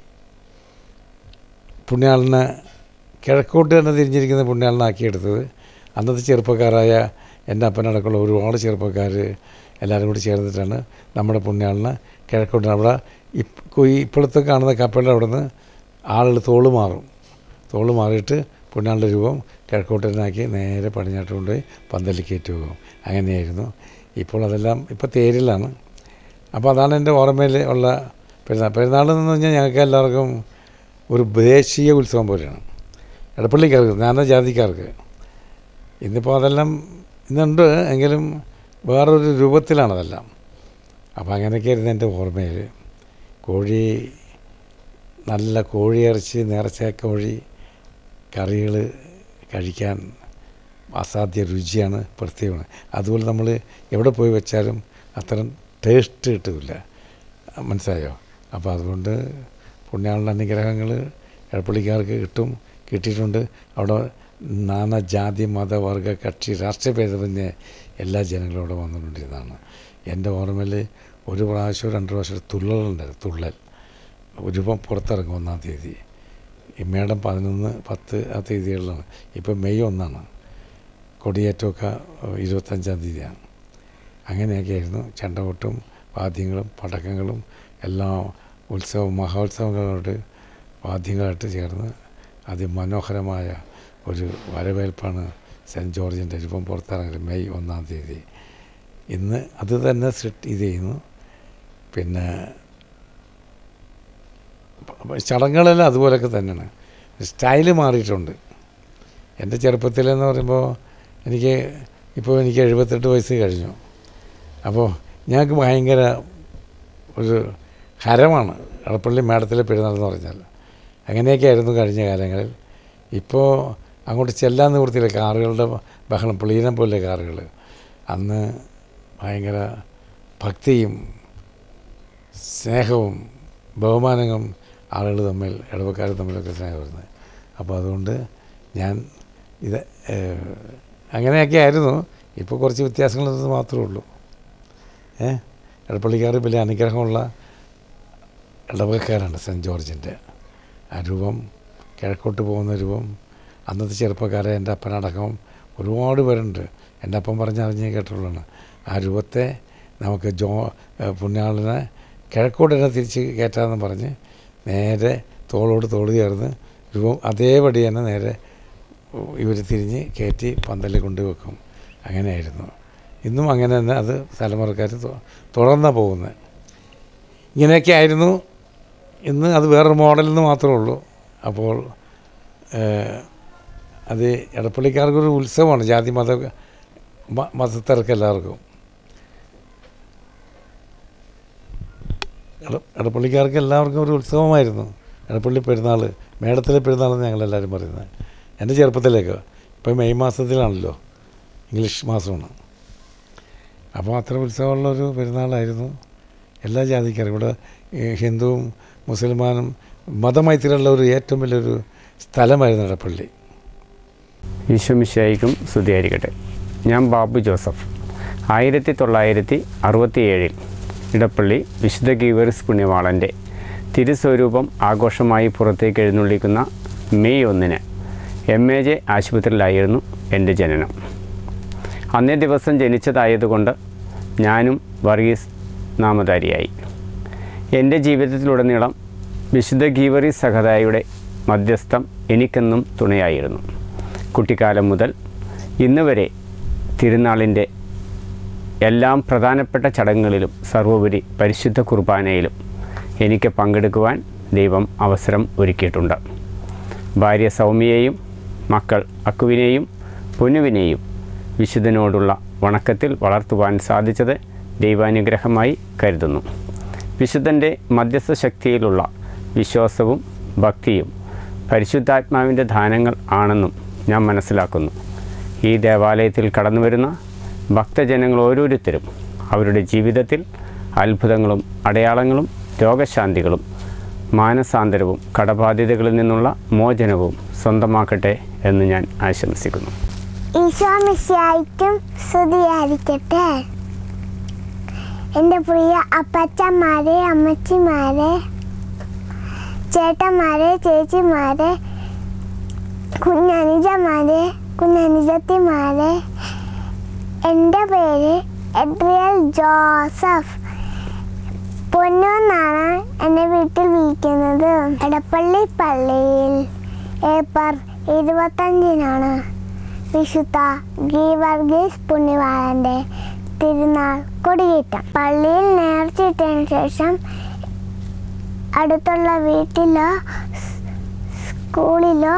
പുണ്യാളിനെ കിഴക്കോട്ട് തന്നെ തിരിഞ്ഞിരിക്കുന്ന പുണ്യാളിനാക്കിയെടുത്തത് അന്നത്തെ ചെറുപ്പക്കാരായ എൻ്റെ അപ്പനടക്കമുള്ള ഒരുപാട് ചെറുപ്പക്കാർ എല്ലാവരും കൂടി ചേർന്നിട്ടാണ് നമ്മുടെ പുണ്യാളിനെ കിഴക്കോട്ട് അവിടെ ഇപ്പ ഈ ഇപ്പോഴത്തെ കാണുന്ന കപ്പലിൻ്റെ അവിടെ നിന്ന് ആളുകൾ തോള് മാറും തോള് മാറിയിട്ട് പുണ്യാളുടെ രൂപം കിഴക്കോട്ട് തന്നെ ആക്കി നേരെ പടിഞ്ഞാട്ട് കൊണ്ടുപോയി പന്തലിൽ കയറ്റി പോകും അങ്ങനെയായിരുന്നു ഇപ്പോൾ അതെല്ലാം ഇപ്പോൾ തേരിലാണ് അപ്പോൾ അതാണ് എൻ്റെ ഓർമ്മയിൽ ഉള്ള പെരുന്നാൾ പെരുന്നാൾ എന്ന് പറഞ്ഞാൽ ഞങ്ങൾക്ക് എല്ലാവർക്കും ഒരു ദേശീയ ഉത്സവം പോലെയാണ് എടപ്പള്ളിക്കാർക്ക് നാനാജാതിക്കാർക്ക് ഇന്നിപ്പോൾ അതെല്ലാം ഇന്നുണ്ട് എങ്കിലും വേറൊരു രൂപത്തിലാണ് അതെല്ലാം അപ്പോൾ അങ്ങനെയൊക്കെയായിരുന്നു എൻ്റെ ഓർമ്മയിൽ കോഴി നല്ല കോഴിയിറച്ചി നിറച്ച കോഴി കറികൾ കഴിക്കാൻ അസാധ്യ രുചിയാണ് പ്രത്യേകമാണ് അതുപോലെ നമ്മൾ എവിടെ പോയി വെച്ചാലും അത്തരം ടേസ്റ്റ് കിട്ടില്ല മനസ്സിലായോ അപ്പോൾ അതുകൊണ്ട് പുണ്യാളുടെ അനുഗ്രഹങ്ങൾ എടപ്പള്ളിക്കാർക്ക് കിട്ടും കിട്ടിയിട്ടുണ്ട് അവിടെ നാനാ ജാതി മത വർഗ കക്ഷി രാഷ്ട്രീയ ഭേദമന്യേ എല്ലാ ജനങ്ങളും അവിടെ വന്നുകൊണ്ടിരുന്നതാണ് എൻ്റെ ഓർമ്മയിൽ ഒരു പ്രാവശ്യം രണ്ട് പ്രാവശ്യം തുള്ളലുണ്ടായിരുന്നു തുള്ളൽ രൂപം പുറത്തിറങ്ങും ഒന്നാം തീയതി ഈ മേടം പതിനൊന്ന് പത്ത് ആ തീയതികളിലാണ് ഇപ്പോൾ മെയ് ഒന്നാണ് കൊടിയേറ്റമൊക്കെ ഇരുപത്തഞ്ചാം തീയതിയാണ് അങ്ങനെയൊക്കെ ആയിരുന്നു ചെണ്ടകൊട്ടും വാദ്യങ്ങളും പടക്കങ്ങളും എല്ലാം ഉത്സവം മഹോത്സവങ്ങളോട് വാദ്യങ്ങളായിട്ട് ചേർന്ന് അതിമനോഹരമായ ഒരു വരവേൽപ്പാണ് സെൻറ്റ് ജോർജിൻ്റെ രൂപം പുറത്തിറങ്ങുന്നത് മെയ് ഒന്നാം തീയതി ഇന്ന് അത് തന്നെ സെറ്റ് ഇത് ചെയ്യുന്നു പിന്നെ ചടങ്ങുകളെല്ലാം അതുപോലെയൊക്കെ തന്നെയാണ് സ്റ്റൈല് മാറിയിട്ടുണ്ട് എൻ്റെ ചെറുപ്പത്തിലെന്ന് പറയുമ്പോൾ എനിക്ക് ഇപ്പോൾ എനിക്ക് എഴുപത്തെട്ട് വയസ്സ് കഴിഞ്ഞു അപ്പോൾ ഞങ്ങൾക്ക് ഭയങ്കര ഒരു ഹരമാണ് എടപ്പള്ളി മേടത്തിലെ പെരുന്നാൾ എന്ന് പറഞ്ഞാൽ അങ്ങനെയൊക്കെ ആയിരുന്നു കഴിഞ്ഞ കാലങ്ങളിൽ ഇപ്പോൾ അങ്ങോട്ട് ചെല്ലാൻ നിവൃത്തിയില്ല കാറുകളുടെ ബഹളം പുളീനം പോലെ കാറുകൾ അന്ന് ഭയങ്കര ഭക്തിയും സ്നേഹവും ബഹുമാനങ്ങളും ആളുകൾ തമ്മിൽ ഇടവക്കാർ തമ്മിലൊക്കെ സ്നേഹമായിരുന്നു അപ്പോൾ അതുകൊണ്ട് ഞാൻ ഇത് ഏഹ്, അങ്ങനെയൊക്കെ ആയിരുന്നു ഇപ്പോൾ കുറച്ച് വ്യത്യാസങ്ങളെന്ന് മാത്രമേ ഉള്ളൂ ഏ എടപ്പള്ളിക്കാർ വലിയ അനുഗ്രഹമുള്ള ഇടവകക്കാരാണ് സെൻറ്റ് ജോർജിൻ്റെ ആ രൂപം കിഴക്കോട്ട് പോകുന്ന രൂപം അന്നത്തെ ചെറുപ്പക്കാരെ എൻ്റെ അപ്പനടക്കം ഒരുപാട് പേരുണ്ട് എൻ്റെ അപ്പം പറഞ്ഞറിഞ്ഞ് കേട്ടുള്ളതാണ് ആ രൂപത്തെ നമുക്ക് ജോ ഏഹ് പുണ്യാളിനെ കിഴക്കോട്ട് തന്നെ തിരിച്ച് കയറ്റാമെന്ന് പറഞ്ഞ് നേരെ തോളോട് തോള് ചേർന്ന് രൂപം അതേപടി തന്നെ നേരെ ഇവർ തിരിഞ്ഞ് കയറ്റി പന്തലിൽ കൊണ്ടുവെക്കും അങ്ങനെയായിരുന്നു ഇന്നും അങ്ങനെ തന്നെ അത് തലമുറക്കാർ തുടർന്നാണ് പോകുന്നത് ഇങ്ങനെയൊക്കെ ആയിരുന്നു ഇന്ന് അത് വേറൊരു മോഡലിൽ നിന്ന് മാത്രമേ ഉള്ളൂ അപ്പോൾ ഏഹ്, അത് എടപ്പള്ളിക്കാർക്കൊരു ഉത്സവമാണ് ജാതി മത മ- മതസ്ഥർക്ക് എല്ലാവർക്കും എട- എടപ്പള്ളിക്കാർക്ക് എല്ലാവർക്കും ഒരു ഉത്സവമായിരുന്നു എടപ്പള്ളി പെരുന്നാൾ മേടത്തിലെ പെരുന്നാളെന്ന് ഞങ്ങളെല്ലാവരും പറയുന്നത് എൻ്റെ ചെറുപ്പത്തിലേക്ക് ഇപ്പോൾ മെയ് മാസത്തിലാണല്ലോ ഇംഗ്ലീഷ് മാസമാണ് അപ്പോൾ അത്ര ഉത്സവമുള്ളൊരു പെരുന്നാളായിരുന്നു എല്ലാ ജാതിക്കാരും ഇവിടെ ഈ ഹിന്ദുവും മുസൽമാനും മതമൈത്രിയുള്ള ഒരു ഏറ്റവും വലിയൊരു സ്ഥലമായിരുന്നു എടപ്പള്ളി ഈശോമിശായിക്കും സ്തുതിയായിരിക്കട്ടെ ഞാൻ ബാബു ജോസഫ് ആയിരത്തി തൊള്ളായിരത്തി അറുപത്തിയേഴിൽ ഇടപ്പള്ളി വിശുദ്ധ ഗീവറിസ് പുണ്യവാളൻ്റെ തിരുസ്വരൂപം ആഘോഷമായി പുറത്തേക്ക് എഴുന്നള്ളിക്കുന്ന മെയ് ഒന്നിന് എം എ ജെ ആശുപത്രിയിലായിരുന്നു എൻ്റെ ജനനം അന്നേ ദിവസം ജനിച്ചതായതുകൊണ്ട് ഞാനും വർഗീസ് നാമധാരിയായി എൻ്റെ ജീവിതത്തിലുടനീളം വിശുദ്ധ ഗീവറി സഹതായുടെ മധ്യസ്ഥം എനിക്കെന്നും തുണയായിരുന്നു കുട്ടിക്കാലം മുതൽ ഇന്ന് വരെ തിരുനാളിൻ്റെ എല്ലാം പ്രധാനപ്പെട്ട ചടങ്ങുകളിലും സർവോപരി പരിശുദ്ധ കുർബാനയിലും എനിക്ക് പങ്കെടുക്കുവാൻ ദൈവം അവസരം ഒരുക്കിയിട്ടുണ്ട് ഭാര്യ സൗമ്യയെയും മക്കൾ അക്കുവിനെയും പൊന്നുവിനെയും വിശുദ്ധനോടുള്ള വണക്കത്തിൽ വളർത്തുവാൻ സാധിച്ചത് ദൈവാനുഗ്രഹമായി കരുതുന്നു വിശുദ്ധൻ്റെ മധ്യസ്ഥ ശക്തിയിലുള്ള വിശ്വാസവും ഭക്തിയും പരിശുദ്ധാത്മാവിൻ്റെ ദാനങ്ങൾ ആണെന്നും ഞാൻ മനസ്സിലാക്കുന്നു ഈ ദേവാലയത്തിൽ കടന്നു വരുന്ന ഭക്തജനങ്ങൾ ഓരോരുത്തരും അവരുടെ ജീവിതത്തിൽ അത്ഭുതങ്ങളും അടയാളങ്ങളും രോഗശാന്തികളും മാനസാന്തരവും കടബാധ്യതകളിൽ നിന്നുള്ള മോചനവും സ്വന്തമാക്കട്ടെ എന്ന് ഞാൻ ആശംസിക്കുന്നു ഈശോ മിശിയായിക്കും സ്തുതിയായിരിക്കട്ടെ എൻ്റെ പ്രിയ അപ്പച്ചന്മാരെ അമ്മച്ചിമാരെ ചേട്ടന്മാരെ ചേച്ചിമാരെ കുഞ്ഞനുജന്മാരെ കുഞ്ഞനുജത്തിമാരെ എൻ്റെ പേര് എഡ്രിയൽ ജോസഫ് പൊന്നു എന്നാണ് എൻ്റെ വീട്ടിൽ വിളിക്കുന്നത് എടപ്പള്ളി പള്ളിയിൽ ഏപ്രിൽ ഇരുപത്തഞ്ചിനാണ് വിശുദ്ധ ഗീവർഗീസ് പുണ്യവാളൻ്റെ തിരുനാൾ കൊടിയേറ്റം പള്ളിയിൽ നേർച്ചിട്ടതിന് ശേഷം അടുത്തുള്ള വീട്ടിലോ സ് സ്കൂളിലോ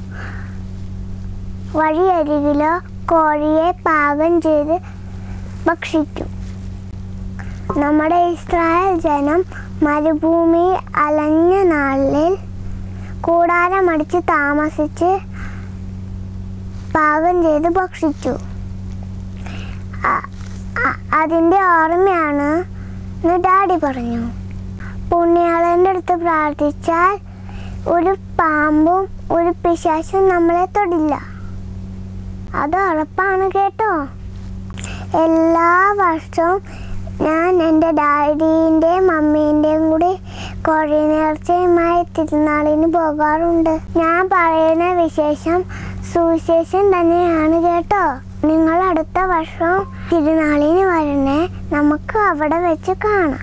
വഴിയരികിലോ കോഴിയെ പാകം ചെയ്ത് ഭക്ഷിക്കും നമ്മുടെ ഇസ്രായേൽ ജനം മരുഭൂമി അലഞ്ഞ നാളിൽ കൂടാരമടിച്ച് താമസിച്ച് പാകം ചെയ്ത് ഭക്ഷിച്ചു അ- അ- അതിൻ്റെ ഓർമ്മയാണ് എന്ന് ഡാഡി പറഞ്ഞു പുണ്യാളൻ്റെ അടുത്ത് പ്രാർത്ഥിച്ചാൽ ഒരു പാമ്പും ഒരു പിശാശും നമ്മളെ തൊടില്ല അത് ഉറപ്പാണ് കേട്ടോ എല്ലാ വർഷവും ഞാൻ എൻ്റെ ഡാഡിൻ്റെയും മമ്മീൻ്റെയും കൂടി കോഴി നേർച്ചയുമായി തിരുനാളിന് പോകാറുണ്ട് ഞാൻ പറയുന്ന വിശേഷം സുവിശേഷം തന്നെയാണ് കേട്ടോ നിങ്ങൾ അടുത്ത വർഷം തിരുനാളിന് വരണേ നമുക്ക് അവിടെ വെച്ച് കാണാം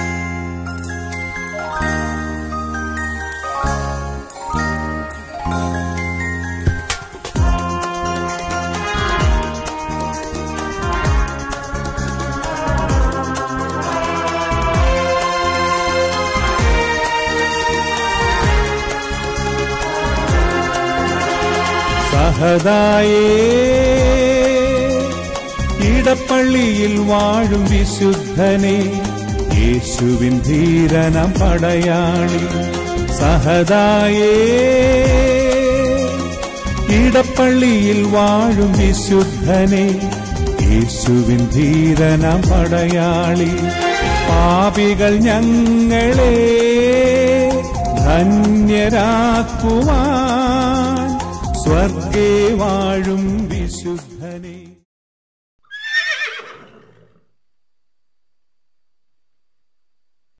സഹതായേ ഇടപ്പള്ളിയിൽ വാഴും വിശുദ്ധനെ യേശുവിൻ ധീരനം പടയാളി സഹതായേ ഇടപ്പള്ളിയിൽ വാഴും വിശുദ്ധനെ യേശുവിൻ ധീരനം പടയാളി പാപികൾ ഞങ്ങളെ ധന്യരാക്കുവാൻ സ്വർഗേ വാഴും വിശുദ്ധനെ